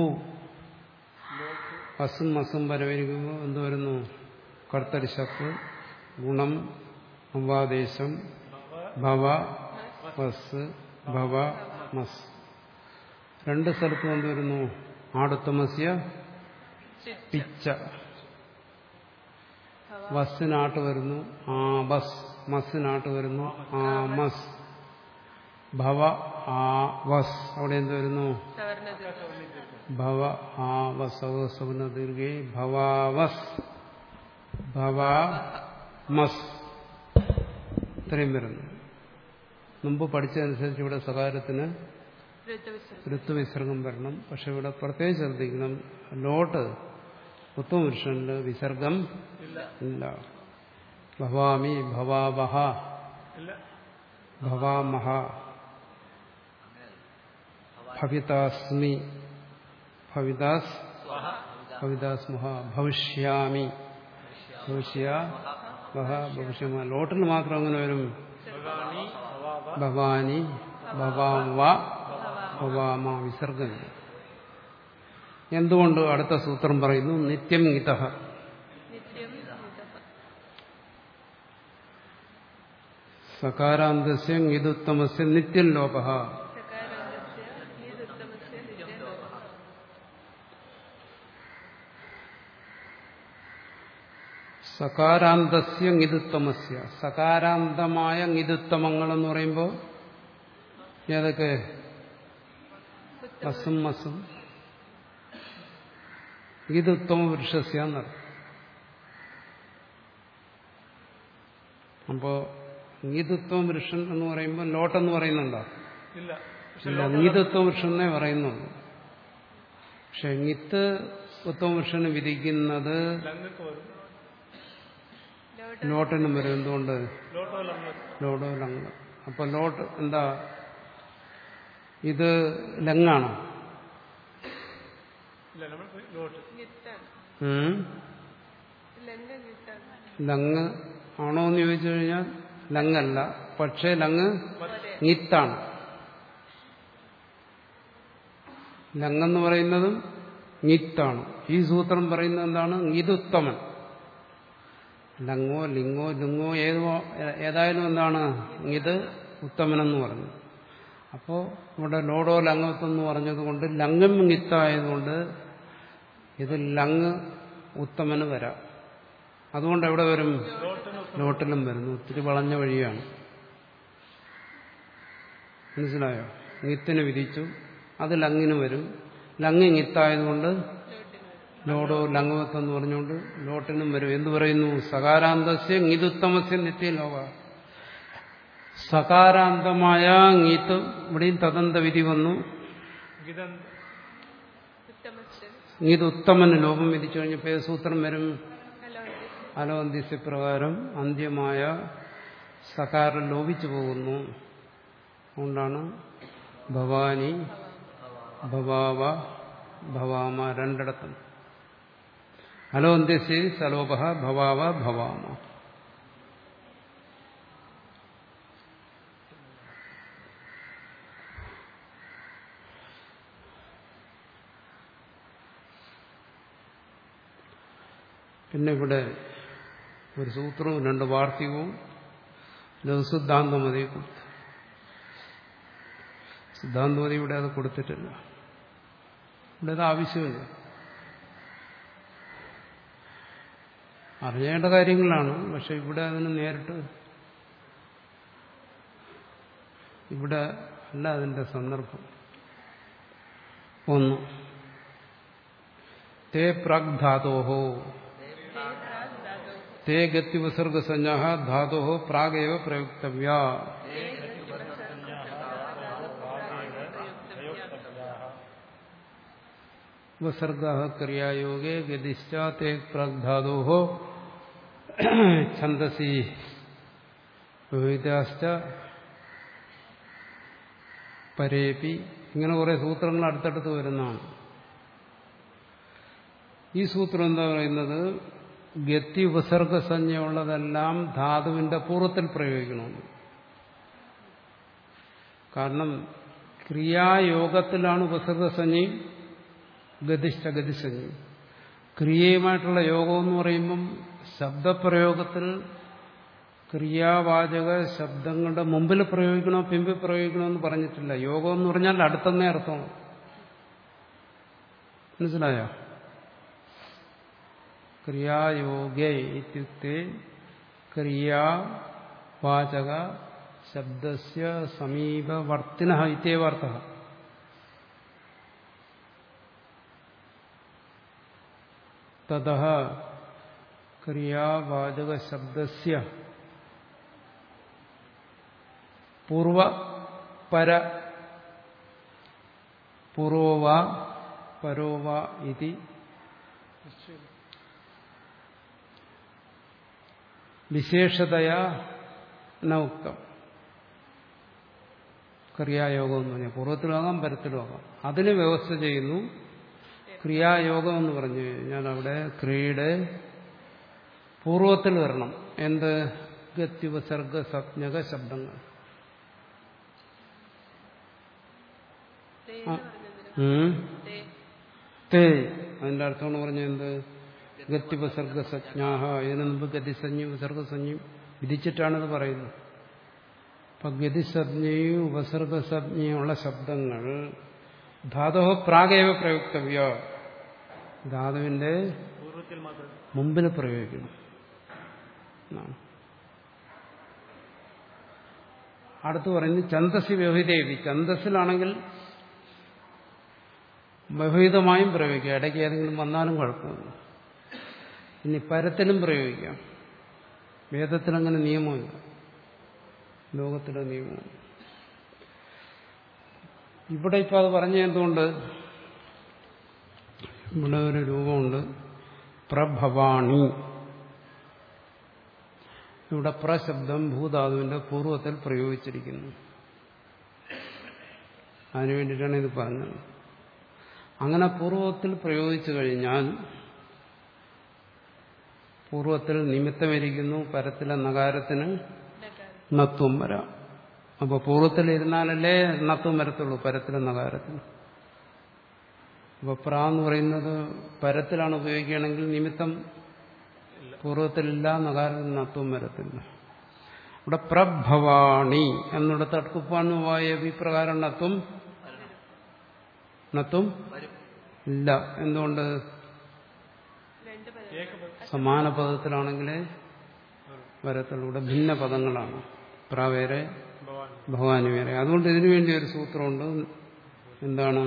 വസ്സും മസ്സും പരവരിക്കുമ്പോൾ എന്ത് വരുന്നു കർത്തരിശപ്പ് ഗുണം അവാദേശം ഭവ വസ് ഭവ മസ് രണ്ട് സ്ഥലത്തും എന്ത് വരുന്നു ആടുത്തമസ്യ പിച്ച വസ്സിനാട്ട് വരുന്നു ആ ബസ് മസ്സിനാട്ട് വരുന്നു ആ മസ് ഭവ ആ വസ് അവിടെ എന്ത് വരുന്നു ഭവ ആ വസവസവന ദീർഘേ ഭവാവസ് ഭവാ മസ് ഇത്രയും വരുന്നു മുമ്പ് പഠിച്ചതനുസരിച്ച് ഇവിടെ സകാരത്തിന് ഋത്തുവിസർഗം വരണം പക്ഷെ ഇവിടെ പ്രത്യേകം ശ്രദ്ധിക്കണം ലോട്ട് ഉത്തമപുരുഷനിൽ വിസർഗം ഇല്ല ഭവാമി ഭവാവഹ
ഇല്ല
ഭവാമഹ ഭവിതാസ്മി ഭവിതാസ് ഭവിതാസ് മഹ ഭവിഷ്യാമി ഭവിഷ്യ വഹ ഭവിഷ്യമ ലോട്ടിൽ മാത്രം അങ്ങനെ വരും ഭവാനി ഭവാമ ഭവാമ വിസർഗമില്ല എന്തുകൊണ്ട് അടുത്ത സൂത്രം പറയുന്നു നിത്യം ഗിത സകാരാന്തസ്യ ഗിതുത്തമസ്യ നിത്യം ലോപ സകാരാന്തസ്യ ഗിതുത്തമസ്യ സകാരാന്തമായ ഗിതുത്തമങ്ങൾ എന്ന് പറയുമ്പോൾ ഏതൊക്കെ മസും മസും ഗീതുത്തമ പുരുഷസ്യ എന്നർത്ഥം അപ്പോ ഗീതുത്വം പുരുഷൻ എന്ന് പറയുമ്പോൾ ലോട്ടെന്ന് പറയുന്നുണ്ടോ
ഇല്ല
ഇല്ല ഗീതത്വ പുരുഷൻ എന്നേ പറയുന്നുള്ളൂ പക്ഷെ ഗിത്ത് ഉത്തമ പുരുഷന് വിധിക്കുന്നത്
ലങ്ങക്ക് വരും
ലോട്ടിനും വരും എന്തുകൊണ്ട്
ലോട്ടോ ലങ്ങ്
ലോഡോ ലങ് അപ്പൊ ലോട്ട് എന്താ ഇത് ലങ്ങാണോ
ഇല്ല നമ്മൾ ലോട്ട്
ഉം? ലങ് ആണോ എന്ന് ചോദിച്ചു കഴിഞ്ഞാൽ ലങ്ങല്ല പക്ഷേ ലങ് ഗീത്താണ് ലങ്ങെന്ന് പറയുന്നതും ഗീത്താണ് ഈ സൂത്രം പറയുന്നത് എന്താണ് ഗീതുത്തമൻ ലങ്ങോ ലിങ്ങോ ലുങ്ങോ ഏതോ ഏതായാലും എന്താണ് ഇത് ഉത്തമനെന്ന് പറഞ്ഞു അപ്പോൾ ഇവിടെ ലോഡോ ലങ്ങത്വം എന്ന് പറഞ്ഞതുകൊണ്ട് ലങ്ങും ഗിത്തായതുകൊണ്ട് ഇത് ലങ് ഉത്തമന് വരാം അതുകൊണ്ട് എവിടെ വരും ലോട്ടിലും വരുന്നു ഒത്തിരി വളഞ്ഞ വഴിയാണ് മനസ്സിലായോ ഗിത്തിന് വിധിച്ചു അത് ലങ്ങിന് വരും ലങ് ഗിത്തായതുകൊണ്ട് ലോഡോ ലംഘവത്വം എന്ന് പറഞ്ഞുകൊണ്ട് ലോട്ടിനും വരും എന്ത് പറയുന്നു സകാരാന്തസ്യ ഗീതുത്തമസ്യ നിത്യലോക സകാരാന്തമായ ഗീത്ത് ഇവിടെയും തദന്ത വിധി വന്നു
ഗിതന്ത്
ഗീത് ഉത്തമന് ലോപം വിധിച്ചു കഴിഞ്ഞപ്പോൾ ഏത് സൂത്രം വരും അലോന്തിസ്യ പ്രകാരം അന്ത്യമായ സകാരം ലോപിച്ചു പോകുന്നു അതുകൊണ്ടാണ് ഭവാനി ഭവാവ ഭവാമ രണ്ടിടത്തും ഹലോ അന്ത്യസി സലോപ ഭവാവ ഭവാമ പിന്നെ ഇവിടെ ഒരു സൂത്രവും രണ്ട് വാർത്തികവും ലഘുസിദ്ധാന്തമതി കൊടുത്തു സിദ്ധാന്തമതി ഇവിടെ അത് കൊടുത്തിട്ടില്ല ഇവിടെ അത് ആവശ്യമില്ല അറിയേണ്ട കാര്യങ്ങളാണ് പക്ഷെ ഇവിടെ അതിന് നേരിട്ട് ഇവിടെ അല്ല അതിന്റെ സന്ദർഭം ഒന്ന് തേ പ്രാഗ് ധാതോഹോ തേ ഗത്യുപസർഗസഞ്ജ ധാതോ പ്രാഗേവ പ്രയുക്തവ്യ ഉപസർഗ ക്രിയായോഗേ ഗതിശ്ച തേ പ്രാഗ് ധാതോ ഛന്ദസി വിവിധാശ്ച പരേപി ഇങ്ങനെ കുറെ സൂത്രങ്ങൾ അടുത്തടുത്ത് വരുന്നതാണ് ഈ സൂത്രം എന്താ പറയുന്നത് ഗതി ഉപസർഗസഞ്ജയുള്ളതെല്ലാം ധാതുവിന്റെ പൂർവ്വത്തിൽ പ്രയോഗിക്കണമെന്ന് കാരണം ക്രിയായോഗത്തിലാണ് ഉപസർഗസഞ്ജയും ഗതിഷ്ഠ ഗതിസഞ്ജയും ക്രിയയുമായിട്ടുള്ള യോഗം എന്ന് പറയുമ്പം ശബ്ദപ്രയോഗത്തിൽ ക്രിയാവാചക ശബ്ദങ്ങളുടെ മുമ്പിൽ പ്രയോഗിക്കണോ പിമ്പിൽ പ്രയോഗിക്കണോ എന്ന് പറഞ്ഞിട്ടില്ല യോഗം എന്ന് പറഞ്ഞാൽ അടുത്തന്നേ അർത്ഥമാണ് മനസ്സിലായോ ക്രിയായോഗേ ഇത്യുക്തെ ക്രിയാവാചക ശബ്ദസ്യ സമീപവർത്തിന ഇത്യവർത്ത തത ക്രിയാവാചക ശബ്ദസ്യ പൂർവ പര പൂർവവ പരോവ ഇതി വിശേഷതയാ ന ഉക്തം ക്രിയായോഗം എന്ന് പറഞ്ഞാൽ പൂർവ്വത്തിലാകാം പരത്തിലാകാം അതിന് വ്യവസ്ഥ ചെയ്യുന്നു ക്രിയായോഗം എന്ന് പറഞ്ഞു കഴിഞ്ഞാൽ അവിടെ ക്രിയയുടെ പൂർവ്വത്തിൽ വരണം എന്ത് ഗത്യുപസർഗ സജ്ഞക ശബ്ദങ്ങൾ
തേ
ആ.
എന്ന് പറഞ്ഞെന്തിനാ?
ഉം.
തേ.
തേ അതിന്റെ അർത്ഥമാണ് പറഞ്ഞ എന്ത് ഗത്യുപസർഗ സജ്ഞാഹ ഇതിനു മുമ്പ് ഗതിസഞ്ജയും ഉപസർഗസഞ്ജയും വിധിച്ചിട്ടാണിത് പറയുന്നത് അപ്പൊ ഗതിസജ്ഞയും ഉപസർഗസജ്ഞയുള്ള ശബ്ദങ്ങൾ ധാതോ പ്രാഗേവ പ്രയുക്തവ്യ ധാതുവിന്റെ
പൂർവ്വത്തിൽ മാത്രം
മുമ്പിൽ പ്രയോഗിക്കണം എന്നാണ്. അടുത്ത് പറയുന്നത് ഛന്തസ് വ്യവഹിതേവി ഛന്തസ്സിലാണെങ്കിൽ ബഹുവിധമായും പ്രയോഗിക്കാം ഇടയ്ക്ക് ഏതെങ്കിലും വന്നാലും കുഴപ്പമില്ല ഇനി പരത്തിലും പ്രയോഗിക്കാം വേദത്തിലങ്ങനെ നിയമമില്ല ലോകത്തിലെ നിയമമാണ് ഇവിടെ ഇപ്പം അത് പറഞ്ഞ എന്തുകൊണ്ട് ഇവിടെ ഒരു രൂപമുണ്ട് പ്രഭവാണി ഇവിടെ പ്രശബ്ദം ഭൂധാതുവിന്റെ പൂർവ്വത്തിൽ പ്രയോഗിച്ചിരിക്കുന്നു അതിനു വേണ്ടിയിട്ടാണ് ഇത് പറഞ്ഞത് അങ്ങനെ പൂർവ്വത്തിൽ പ്രയോഗിച്ചു കഴിഞ്ഞാൽ പൂർവ്വത്തിൽ നിമിത്തമിരിക്കുന്നു പരത്തിലെ നകാരത്തിന്
ഡകാരം.
നത്വം വരാം അപ്പോൾ പൂർവ്വത്തിൽ ഇരുന്നാലല്ലേ നത്വം വരത്തുള്ളൂ പരത്തിലെ നകാരത്തിന് അപ്പോൾ പ്ര എന്ന് പറയുന്നത് പരത്തിലാണ് ഉപയോഗിക്കുകയാണെങ്കിൽ നിമിത്തം പൂർവ്വത്തിലില്ല നകാരത്തിന് നത്വം വരത്തില്ല ഇവിടെ പ്രഭവാണി എന്നിടത്ത് അടുക്കുപ്പാനുമായ വിപ്രകാരം നത്വം നത്വം
വരും
ഇല്ല എന്തുകൊണ്ട്
രണ്ട് പദം
ഏകപദം
സമാന പദത്തിലാണെങ്കിലേ വരത്തുള്ളൂ ഇവിടെ ഭിന്ന പദങ്ങളാണ് പ്രാവേരെ
ഭവാൻ
ഭവാനി വേറെ അതുകൊണ്ട് ഇതിനു വേണ്ടി ഒരു സൂത്രമുണ്ട് എന്താണ്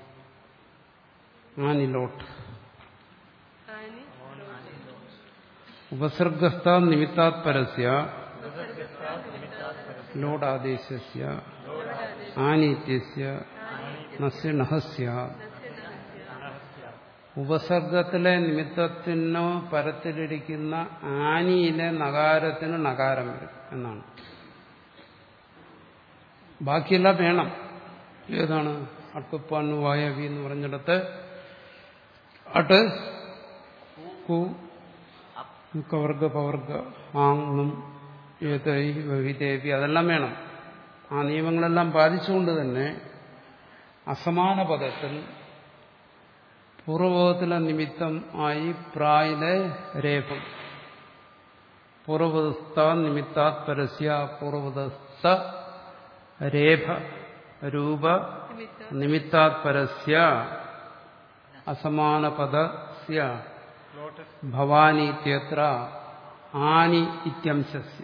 ആനിലോട്ട്
ആനി
ഉപസർഗസ്ഥ നിമിത്താത് പരസ്യ ലോടാദേശസ്യ ആനിത്യസ്യ നസ്യ നഹസ്യ ഉപസർഗത്തിലെ നിമിത്തത്തിനോ പരത്തിലിരിക്കുന്ന ആനിയിലെ നകാരത്തിന് നകാരം വരും എന്നാണ് ബാക്കിയെല്ലാം വേണം ഏതാണ് അട്ടുപ്പാൻ വായവി എന്ന് പറഞ്ഞിടത്ത് അട്ട് കു കവർഗ പവർഗ ആങ്ങും ഏതൈ വഹിദേവി അതെല്ലാം വേണം ആ നിയമങ്ങളെല്ലാം പാലിച്ചുകൊണ്ട് തന്നെ അസമാന പദത്തിൽ പൂർവപദത്തിലെ നിമിത്തം ആയി പ്രായിലെ രേഖം പൂർവപദസ്ഥ നിമിത്താത് പരസ്യ പൂർവപദസ്ഥ രേഖ രൂപ
നിമിത്തം
നിമിത്താത് പരസ്യ അസമാനപദസ്യ
ലോട്ടസ്
ഭവാനി ഇത്യത്ര ആനി ഇത്യംശസ്യ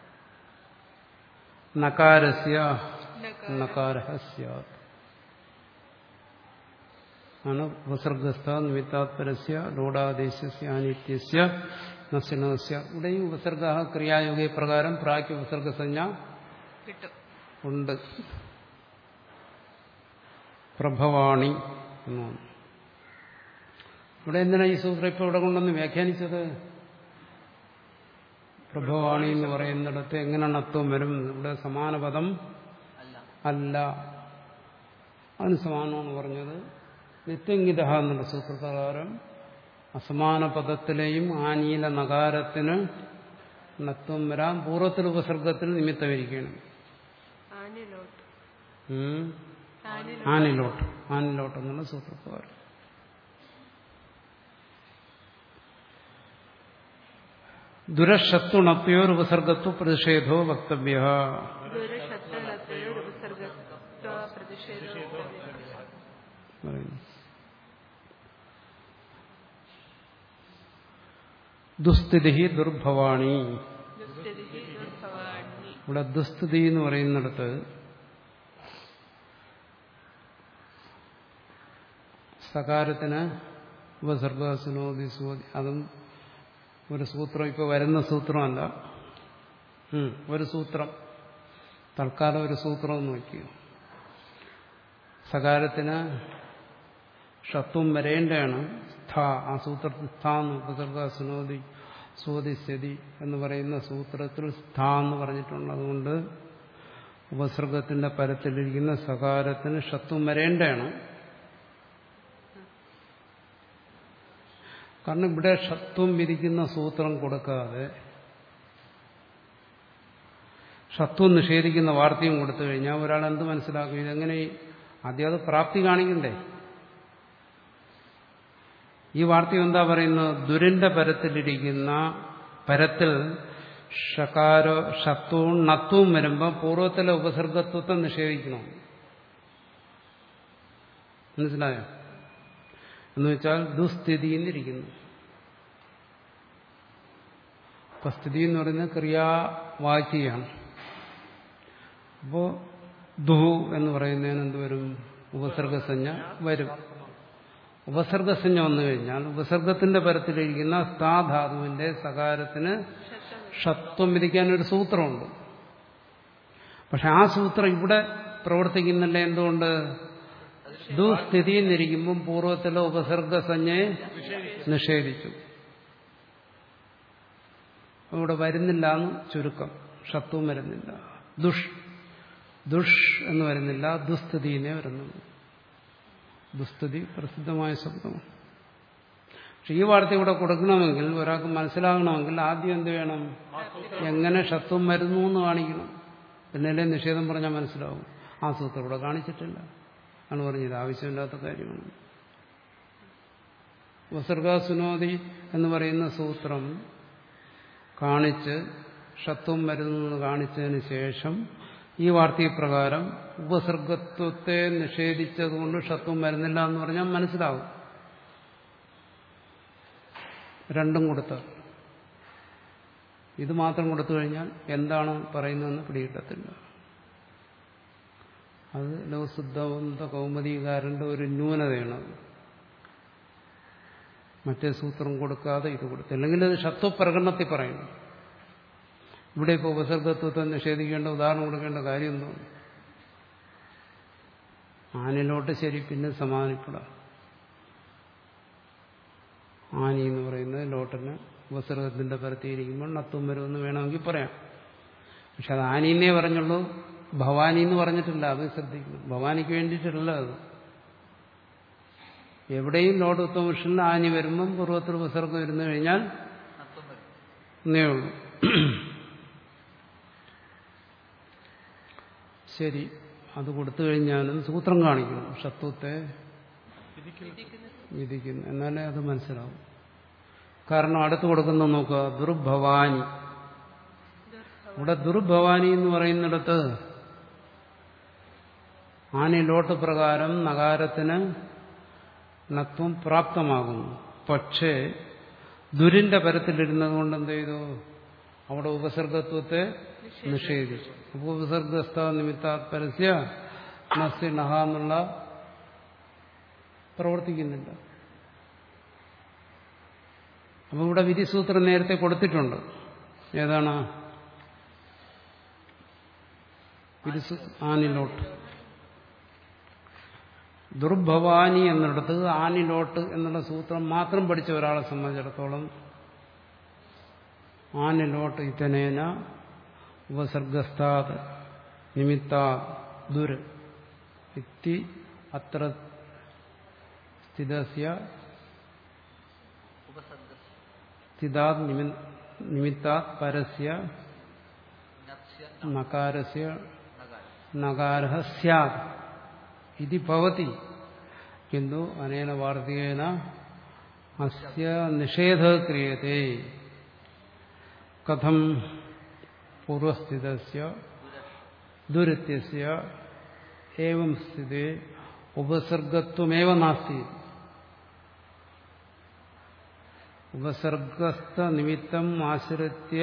നകാരസ്യ
നകാരം.
നകാര സ്യാത് ആണ് ഉപസർഗസ്ഥ നിമിത്താത്പരസ്യ ലോടാദേശസ്യ ആനിത്യസ്യ നശനസ്യ ഇവിടെയും ഉപസർഗ ക്രിയായോഗ പ്രകാരം പ്രാക്ക് ഉപസർഗസഞ്ജ
കിട്ടും
ഉണ്ട് പ്രഭവാണി എന്നാണ് ഇവിടെ എന്തിനാ ഈ സൂത്രം ഇപ്പൊ ഇവിടെ കൊണ്ടൊന്ന് വ്യാഖ്യാനിച്ചത് പ്രഭവാണി എന്ന് പറയുന്നിടത്ത് എങ്ങനെ അത്വം വരും ഇവിടെ സമാന പദം
അല്ല
അല്ല അതിന് സമാനമെന്ന് പറഞ്ഞത് നിത്യംഗിത എന്നുള്ള സൂത്രപ്രകാരം അസമാന പദത്തിലെയും ആനീല നകാരത്തിന് നത്വം വരാൻ പൂർവ്വത്തിൽ ഉപസർഗത്തിൽ നിമിത്തമിരിക്കണം
ആനിലോട്ട്
ഉം.
ആനിലോട്ട്
ആനിലോട്ട് ആനിലോട്ട് എന്നുള്ള സൂത്രപ്രകാരം ദുരശത്രുണത്യോർ ഉപസർഗത്വ പ്രതിഷേധോ വക്തവ്യ
ദുരശബ്ദനത്വയോ ഉപസർഗത്വ പ്രതിഷേധോ
പറയുന്നു ദുസ്ഥിതി ദുർഭവാണി
ദുസ്ഥിതി ദുർഭവാണി
ഇവിടെ ദുസ്ഥിതി എന്ന് പറയുന്നിടത്ത് സകാരത്തിന് ഉപസർഗസുനോദി സുവതി അതും ഒരു സൂത്രം ഇപ്പൊ വരുന്ന സൂത്രമല്ല ഉം, ഒരു സൂത്രം തൽക്കാലം ഒരു സൂത്രം എന്ന് നോക്കിയോ സകാരത്തിന് ഷത്വം വരേണ്ടതാണ് സ്ഥ ആ സൂത്രത്തിൽ സ്ഥ എന്ന് ഉപസർഗ സുനോദി സുവതി സ്ഥിതി എന്ന് പറയുന്ന സൂത്രത്തിൽ സ്ഥ എന്ന് പറഞ്ഞിട്ടുണ്ട് അതുകൊണ്ട് ഉപസർഗത്തിന്റെ പരത്തിലിരിക്കുന്ന സകാരത്തിന് ഷത്വം വരേണ്ടതാണ് കാരണം ഇവിടെ ഷത്വം വിരിക്കുന്ന സൂത്രം കൊടുക്കാതെ ഷത്വം നിഷേധിക്കുന്ന വാർത്തയും കൊടുത്തു കഴിഞ്ഞാൽ ഒരാൾ എന്ത് മനസ്സിലാക്കും ഇതെങ്ങനെ ഈ- ആദ്യം അത് പ്രാപ്തി കാണിക്കണ്ടേ ഈ വാർത്ത എന്താ പറയുന്നത് ദുരിന്റെ പരത്തിലിരിക്കുന്ന പരത്തിൽ ഷകാരോ ഷത്വവും നത്വവും വരുമ്പോൾ പൂർവ്വത്തിലെ ഉപസർഗത്വത്തെ നിഷേധിക്കണം മനസ്സിലായോ എന്ന് വെച്ചാൽ ദുസ്ഥിതിയിൽ ഇരിക്കുന്നു അപ്പൊ സ്ഥിതി എന്ന് പറയുന്നത് ക്രിയാവാക്യാണ് അപ്പോ ദുഹു എന്ന് പറയുന്നതിന് എന്ത് വരും ഉപസർഗസഞ്ജ വരും ഉപസർഗസഞ്ജ വന്നു കഴിഞ്ഞാൽ ഉപസർഗത്തിന്റെ പരത്തിലിരിക്കുന്ന സ്ഥാധാതുവിന്റെ സകാരത്തിന് ഷത്വം വിധിക്കാൻ ഒരു സൂത്രമുണ്ട് പക്ഷെ ആ സൂത്രം ഇവിടെ പ്രവർത്തിക്കുന്നില്ല എന്തുകൊണ്ട് ദുസ്ഥിതിയിൽ നിന്നിരിക്കുമ്പം പൂർവ്വത്തിലെ ഉപസർഗസഞ്ജയെ നിഷേധിച്ചു ഇവിടെ വരുന്നില്ല എന്ന് ചുരുക്കം ഷത്വം വരുന്നില്ല ദുഷ് ദുഷ് എന്ന് വരുന്നില്ല ദുസ്ഥിതിനെ വരുന്നുള്ളൂ ദുസ്ഥിതി പ്രസിദ്ധമായ ശബ്ദമാണ് പക്ഷെ ഈ വാർത്ത ഇവിടെ കൊടുക്കണമെങ്കിൽ ഒരാൾക്ക് മനസ്സിലാകണമെങ്കിൽ ആദ്യം എന്ത് വേണം എങ്ങനെ ഷത്വം വരുന്നു എന്ന് കാണിക്കണം പിന്നല്ലേ നിഷേധം പറഞ്ഞാൽ മനസ്സിലാവും ആ സൂത്രം ഇവിടെ കാണിച്ചിട്ടില്ല ആണ് പറഞ്ഞത് ആവശ്യമില്ലാത്ത കാര്യമാണ് വസർഗാസുനോദി എന്ന് പറയുന്ന സൂത്രം കാണിച്ച് ഷത്വം വരുന്നത് കാണിച്ചതിന് ശേഷം ഈ വാർത്തീപ്രകാരം ഉപസർഗത്വത്തെ നിഷേധിച്ചതുകൊണ്ട് ഷത്വം വരുന്നില്ല എന്ന് പറഞ്ഞാൽ മനസ്സിലാവും രണ്ടും കൊടുത്ത ഇത് മാത്രം കൊടുത്തു കഴിഞ്ഞാൽ എന്താണ് പറയുന്നതെന്ന് പിടികിട്ടത്തില്ല അത് ലോകസിദ്ധവന്ത കൗമുദീകാരന്റെ ഒരു ന്യൂനതയാണത് മറ്റേ സൂത്രം കൊടുക്കാതെ ഇത് കൊടുത്തു അല്ലെങ്കിൽ അത് ഷത്വപ്രകടനത്തിൽ പറയുന്നു ഇവിടെ ഇപ്പോൾ ഉപസർഗത്വത്തെ നിഷേധിക്കേണ്ട ഉദാഹരണം കൊടുക്കേണ്ട കാര്യം എന്തോ ആനിലോട്ട് ശരി പിന്നെ സമാനിപ്പെടാം ആനി എന്ന് പറയുന്നത് ലോട്ടിന് ഉപസർഗത്തിന്റെ പരത്തിയിരിക്കുമ്പോൾ നത്വം വരുമെന്ന് വേണമെങ്കിൽ പറയാം പക്ഷെ അത് ആനീന്നേ പറഞ്ഞുള്ളൂ ഭവാനി എന്ന് പറഞ്ഞിട്ടില്ല അത് ശ്രദ്ധിക്കണം ഭവാനിക്ക് വേണ്ടിയിട്ടില്ല അത് എവിടെയും ലോട്ട് ഉത്തമപുരുഷനിൽ ആനി വരുമ്പം പൂർവ്വത്തിൽ ഉപസർഗം ഇരുന്നു കഴിഞ്ഞാൽ
നത്വം വരും
എന്നേ ഉള്ളൂ ശരി അത് കൊടുത്തു കഴിഞ്ഞാലും സൂത്രം കാണിക്കണം ഷത്വത്തെ വിധിക്കുന്നു എന്നാലേ അത് മനസ്സിലാവും കാരണം അടുത്ത് കൊടുക്കുന്ന നോക്കുക ദുർഭവാനി ഇവിടെ ദുർഭവാനി എന്ന് പറയുന്നിടത്ത് ആനി ലോട്ട് പ്രകാരം നഗാരത്തിന് നത്വം പ്രാപ്തമാകുന്നു പക്ഷേ ദുരിന്റെ പരത്തിലിരുന്നത് കൊണ്ട് എന്ത് ചെയ്തു അവിടെ ഉപസർഗത്വത്തെ നിഷേധിച്ചു അപ്പോൾ ഉപസർഗസ്ഥ നിമിത്താത് പരസ്യ നസ്യ നഹ എന്നുള്ള പ്രവർത്തിക്കുന്നില്ല അപ്പോൾ ഇവിടെ വിധിസൂത്രം നേരത്തെ കൊടുത്തിട്ടുണ്ട് ഏതാണ് വിധിസൂ ആനിലോട്ട് ദുർഭവാനി എന്നിടത്ത് ആനിലോട്ട് എന്നുള്ള സൂത്രം മാത്രം പഠിച്ച ഒരാളെ സംബന്ധിച്ചിടത്തോളം ആനിലോട്ട് ഇതനേന ഉപസർഗസ്ഥാത് നിമിത്താ ദുര് ഇത്തി അത്ര സ്ഥിതസ്യ
ഉപസർഗ
സ്ഥിതാത് നിമി- നിമിത്താത് പരസ്യ
നത്സ്യ
നകാരസ്യ
നകാരം
നകാര സ്യാത് ഇതി ഭവതി കിന്തു അനേന വാർത്തികേന അസ്യ നിഷേധ ക്രിയത്തെ കഥം പൂർവസ്ഥിതസ്യ ദുരിത്യസ്യ ഏവം സ്ഥിതേ ഉപസർഗത്വമേവ നാസ്തി ഉപസർഗസ്ഥ നിമിത്തം ആശ്രിത്യ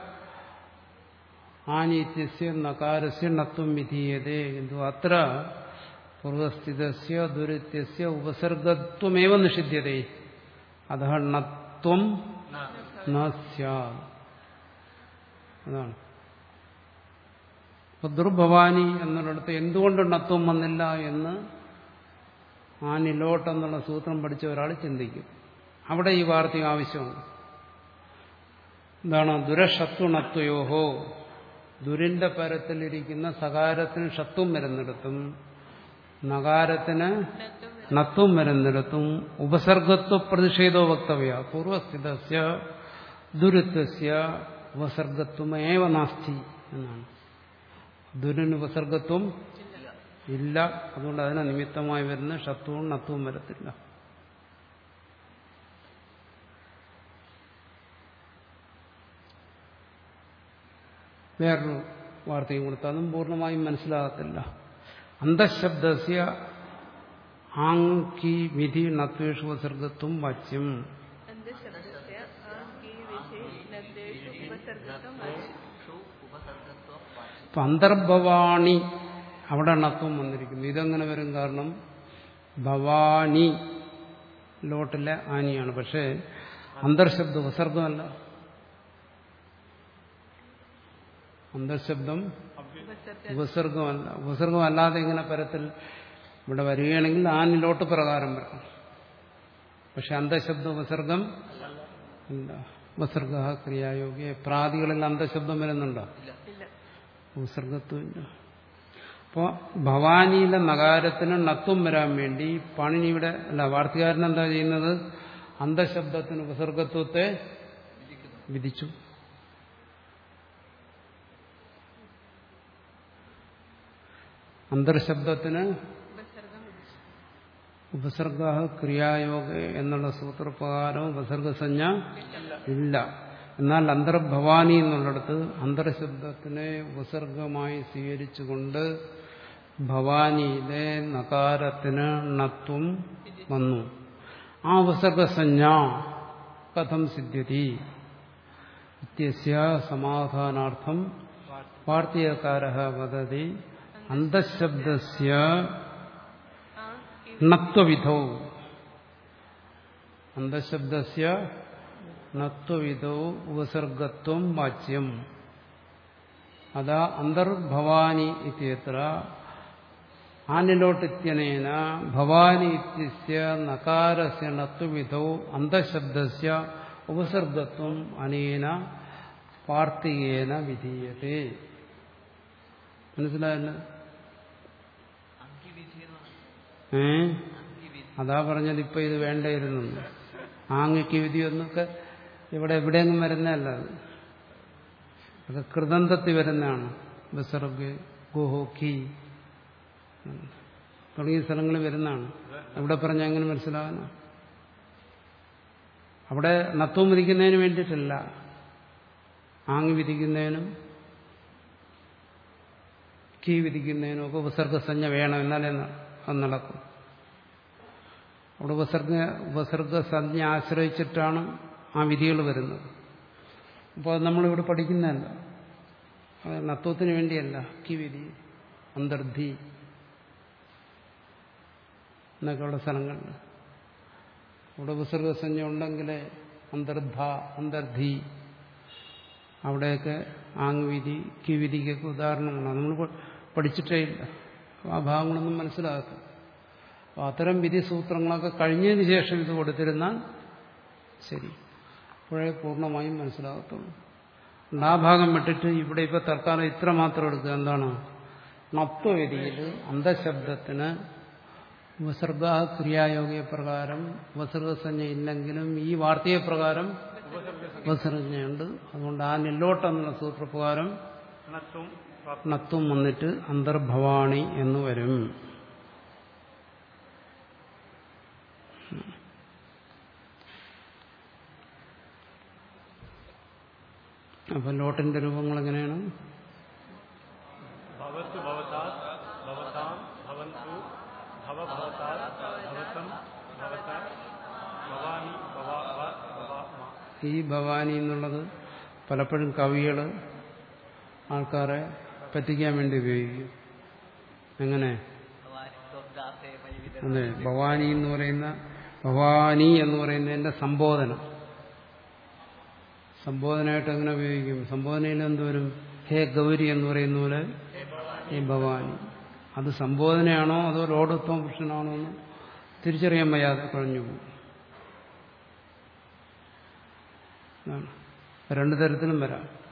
ആനീത്യസ്യ നകാരസ്യ നത്വം വിധീയതേ കിന്തു അത്ര പൂർവസ്ഥിതസ്യ ദുരിത്യസ്യ ഉപസർഗത്വമേവ നിഷിധ്യതേ അത നത്വം ന സ്യാത് അതാണ് അപ്പൊ ദുർഭവാനി എന്നിടത്ത് എന്തുകൊണ്ട് നത്വം വന്നില്ല എന്ന് ആ നിലോട്ട് എന്നുള്ള സൂത്രം പഠിച്ച ഒരാൾ ചിന്തിക്കും അവിടെ ഈ വാർത്തയും ആവശ്യമാണ് എന്താണ് ദുരഷത്വണത്വയോഹോ ദുരിന്റെ പരത്തിലിരിക്കുന്ന സകാരത്തിന് ഷത്വം വരുന്നിടത്തും നകാരത്തിന് നത്വം വരുന്നിടത്തും ഉപസർഗത്വ പ്രതിഷേധോ വക്തവ്യ പൂർവസ്ഥിതസ്യ ദുരിത്വസ്യ ഉപസർഗത്വമേവ നാസ്തി എന്നാണ് ദുരിന് ഉപസർഗത്വം ഇല്ല അതുകൊണ്ട് അതിന് നിമിത്തമായി വരുന്ന ഷത്വവും നത്വവും വരത്തില്ല വേറൊരു വാർത്തയും കൊടുത്ത് അതും പൂർണ്ണമായും മനസ്സിലാകത്തില്ല അന്തശബ്ദസ്യ ആങ്കി വിധി നത്വേഷു ഉപസർഗത്വം വാച്യം
അന്തശബ്ദസ്യ ആംഗീ വിധി നദ്ദേശു ഉപസർഗത്വം വാച്യം
ഷു ഉപസർഗത്വം വാച്യം
ഇപ്പൊ അന്തർഭവാണി അവിടെ നത്വം വന്നിരിക്കുന്നു ഇതെങ്ങനെ വരും കാരണം ഭവാനി ലോട്ടിലെ ആനിയാണ് പക്ഷേ അന്തർശബ്ദ ഉപസർഗമല്ല അന്തർശബ്ദം
ഉപസർഗ
ഉപസർഗമല്ല ഉപസർഗമല്ലാതെ ഇങ്ങനെ പരത്തിൽ ഇവിടെ വരികയാണെങ്കിൽ ആനിലോട്ട് പ്രകാരം വരണം പക്ഷെ അന്തശബ്ദ ഉപസർഗം ഇല്ല ഉപസർഗ ക്രിയായോഗ്യ പ്രാതികളിൽ അന്തശബ്ദം വരുന്നുണ്ടോ
ഇല്ല
ഉപസർഗത്വമില്ല അപ്പോൾ ഭവാനിയിലെ നഗാരത്തിന് നത്വം വരാൻ വേണ്ടി പാണിനിയുടെ അല്ല വാർത്തകാരൻ എന്താ ചെയ്യുന്നത് അന്തശബ്ദത്തിന് ഉപസർഗത്വത്തെ വിധിച്ചു അന്തർശബ്ദത്തിന്
ഉപസർഗം വിധിച്ചു
ഉപസർഗ ക്രിയായോഗ എന്നുള്ള സൂത്രപ്രകാരം ഉപസർഗസഞ്ജ ഇല്ല എന്നാൽ അന്തർഭവാനി എന്നുള്ളിടത്ത് അന്തർശബ്ദത്തിനെ ഉപസർഗമായി സ്വീകരിച്ചുകൊണ്ട് ഭവാനിയിലെ നകാരത്തിന് ണത്വം വന്നു ആ ഉപസർഗസഞ്ജ കഥം സിദ്ധ്യതി ഇത്യസ്യ സമാധാനാർത്ഥം വാർത്തീയക്കാര വദതി അന്തശബ്ദസ്യ
ആംഗീ
നത്വവിധൗ അന്തശബ്ദസ്യ നത്വവിധൗ ഉപസർഗത്വം വാച്യം അതാ അന്തർഭവാനി ഇത്യത്ര ആനിലോട്ടിത്യനേന ഭവാനി ഇത്യസ്യ നകാരസ്യ നത്വവിധൗ അന്തശബ്ദസ്യ ഉപസർഗത്വം അനേന വാർത്തികേന വിധീയത്തെ മനസ്സിലായല്ലോ
അങ്കിവിധി എന്ന് പറഞ്ഞാൽ
ഏ
അങ്കിവിധി
അതാ പറഞ്ഞത് ഇപ്പൊ ഇത് വേണ്ടായിരുന്നു ആങ്ങയ്ക്ക് വിധിയൊന്നൊക്കെ ഇവിടെ എവിടെയെങ്കിലും വരുന്നതല്ല അത് അത് കൃതന്തത്തിൽ വരുന്നതാണ് ബസർഗ് ഗുഹോ കീ തുടങ്ങിയ സ്ഥലങ്ങളിൽ വരുന്നതാണ് അവിടെ പറഞ്ഞ എങ്ങനെ മനസ്സിലാകുന്നു അവിടെ നത്വം വിധിക്കുന്നതിന് വേണ്ടിയിട്ടല്ല ആങ് വിധിക്കുന്നതിനും കീ വിധിക്കുന്നതിനും ഒക്കെ ഉപസർഗസഞ്ജ വേണം എന്നാലേ ന- അത് നടക്കും അവിടെ ഉപസർഗ ഉപസർഗസഞ്ജ ആശ്രയിച്ചിട്ടാണ് ആ വിധികൾ വരുന്നത് അപ്പോൾ അത് നമ്മളിവിടെ പഠിക്കുന്നതല്ല അത് നത്വത്തിന് വേണ്ടിയല്ല കി വിധി അന്തർധി എന്നൊക്കെയുള്ള സ്ഥലങ്ങളിൽ അവിടെ ഉപസർഗസഞ്ജ ഉണ്ടെങ്കിലേ അന്തർധ അന്തർധി അവിടെയൊക്കെ ആങ് വിധി കി വിധിക്കൊക്കെ ഉദാഹരണങ്ങളാണ് നമ്മൾ പ- പഠിച്ചിട്ടേ ഇല്ല ആ ഭാഗങ്ങളൊന്നും മനസ്സിലാക്കും അപ്പോൾ അത്തരം വിധി സൂത്രങ്ങളൊക്കെ കഴിഞ്ഞതിന് ശേഷം ഇത് കൊടുത്തിരുന്നാൽ ശരി അപ്പോഴേ പൂർണ്ണമായും മനസ്സിലാകത്തുള്ളൂ അതുകൊണ്ട് ആ ഭാഗം വിട്ടിട്ട് ഇവിടെ ഇപ്പോൾ തൽക്കാലം ഇത്ര മാത്രം എടുക്കുക എന്താണ് നത്വവിധിയിൽ അന്തശബ്ദത്തിന് ഉപസർഗ ക്രിയായോഗിക പ്രകാരം ഉപസർഗസഞ്ജ ഇല്ലെങ്കിലും ഈ വാർത്തീയ പ്രകാരം ഉപസർഗയുണ്ട് അതുകൊണ്ട് ആ നെല്ലോട്ടം എന്നുള്ള സൂത്രപ്രകാരം
ണത്വം
നത്വം വന്നിട്ട് അന്തർഭവാണി എന്ന് വരും അപ്പൊ ലോട്ടിന്റെ രൂപങ്ങൾ എങ്ങനെയാണ്
ഭവത്തു ഭവതാ ഭവതാം ഭവന്തു ഭവ ഭവതാ ഭവതം ഭവത ഭവാനി ഭവാവ ഭവാമ
ഈ ഭവാനി എന്നുള്ളത് പലപ്പോഴും കവികൾ ആൾക്കാരെ പറ്റിക്കാൻ വേണ്ടി ഉപയോഗിക്കും എങ്ങനെ
ഭവാനി ത്വദ്ദാസേ പരിവിധ
അതെ ഭവാനി എന്ന് പറയുന്ന ഭവാനി എന്ന് പറയുന്നതിന്റെ സംബോധനം സംബോധനയായിട്ട് എങ്ങനെ ഉപയോഗിക്കും സംബോധനയിൽ എന്തുവരും ഹേ ഗൗരി എന്ന് പറയുന്ന പോലെ ഹേ ഭവാനി അത് സംബോധനയാണോ അതോ ലോഡത്വം പുരുഷനാണോ എന്ന് തിരിച്ചറിയാൻ വയ്യാതെ കുഴഞ്ഞു പോകും അതാണ് രണ്ടു തരത്തിലും വരാം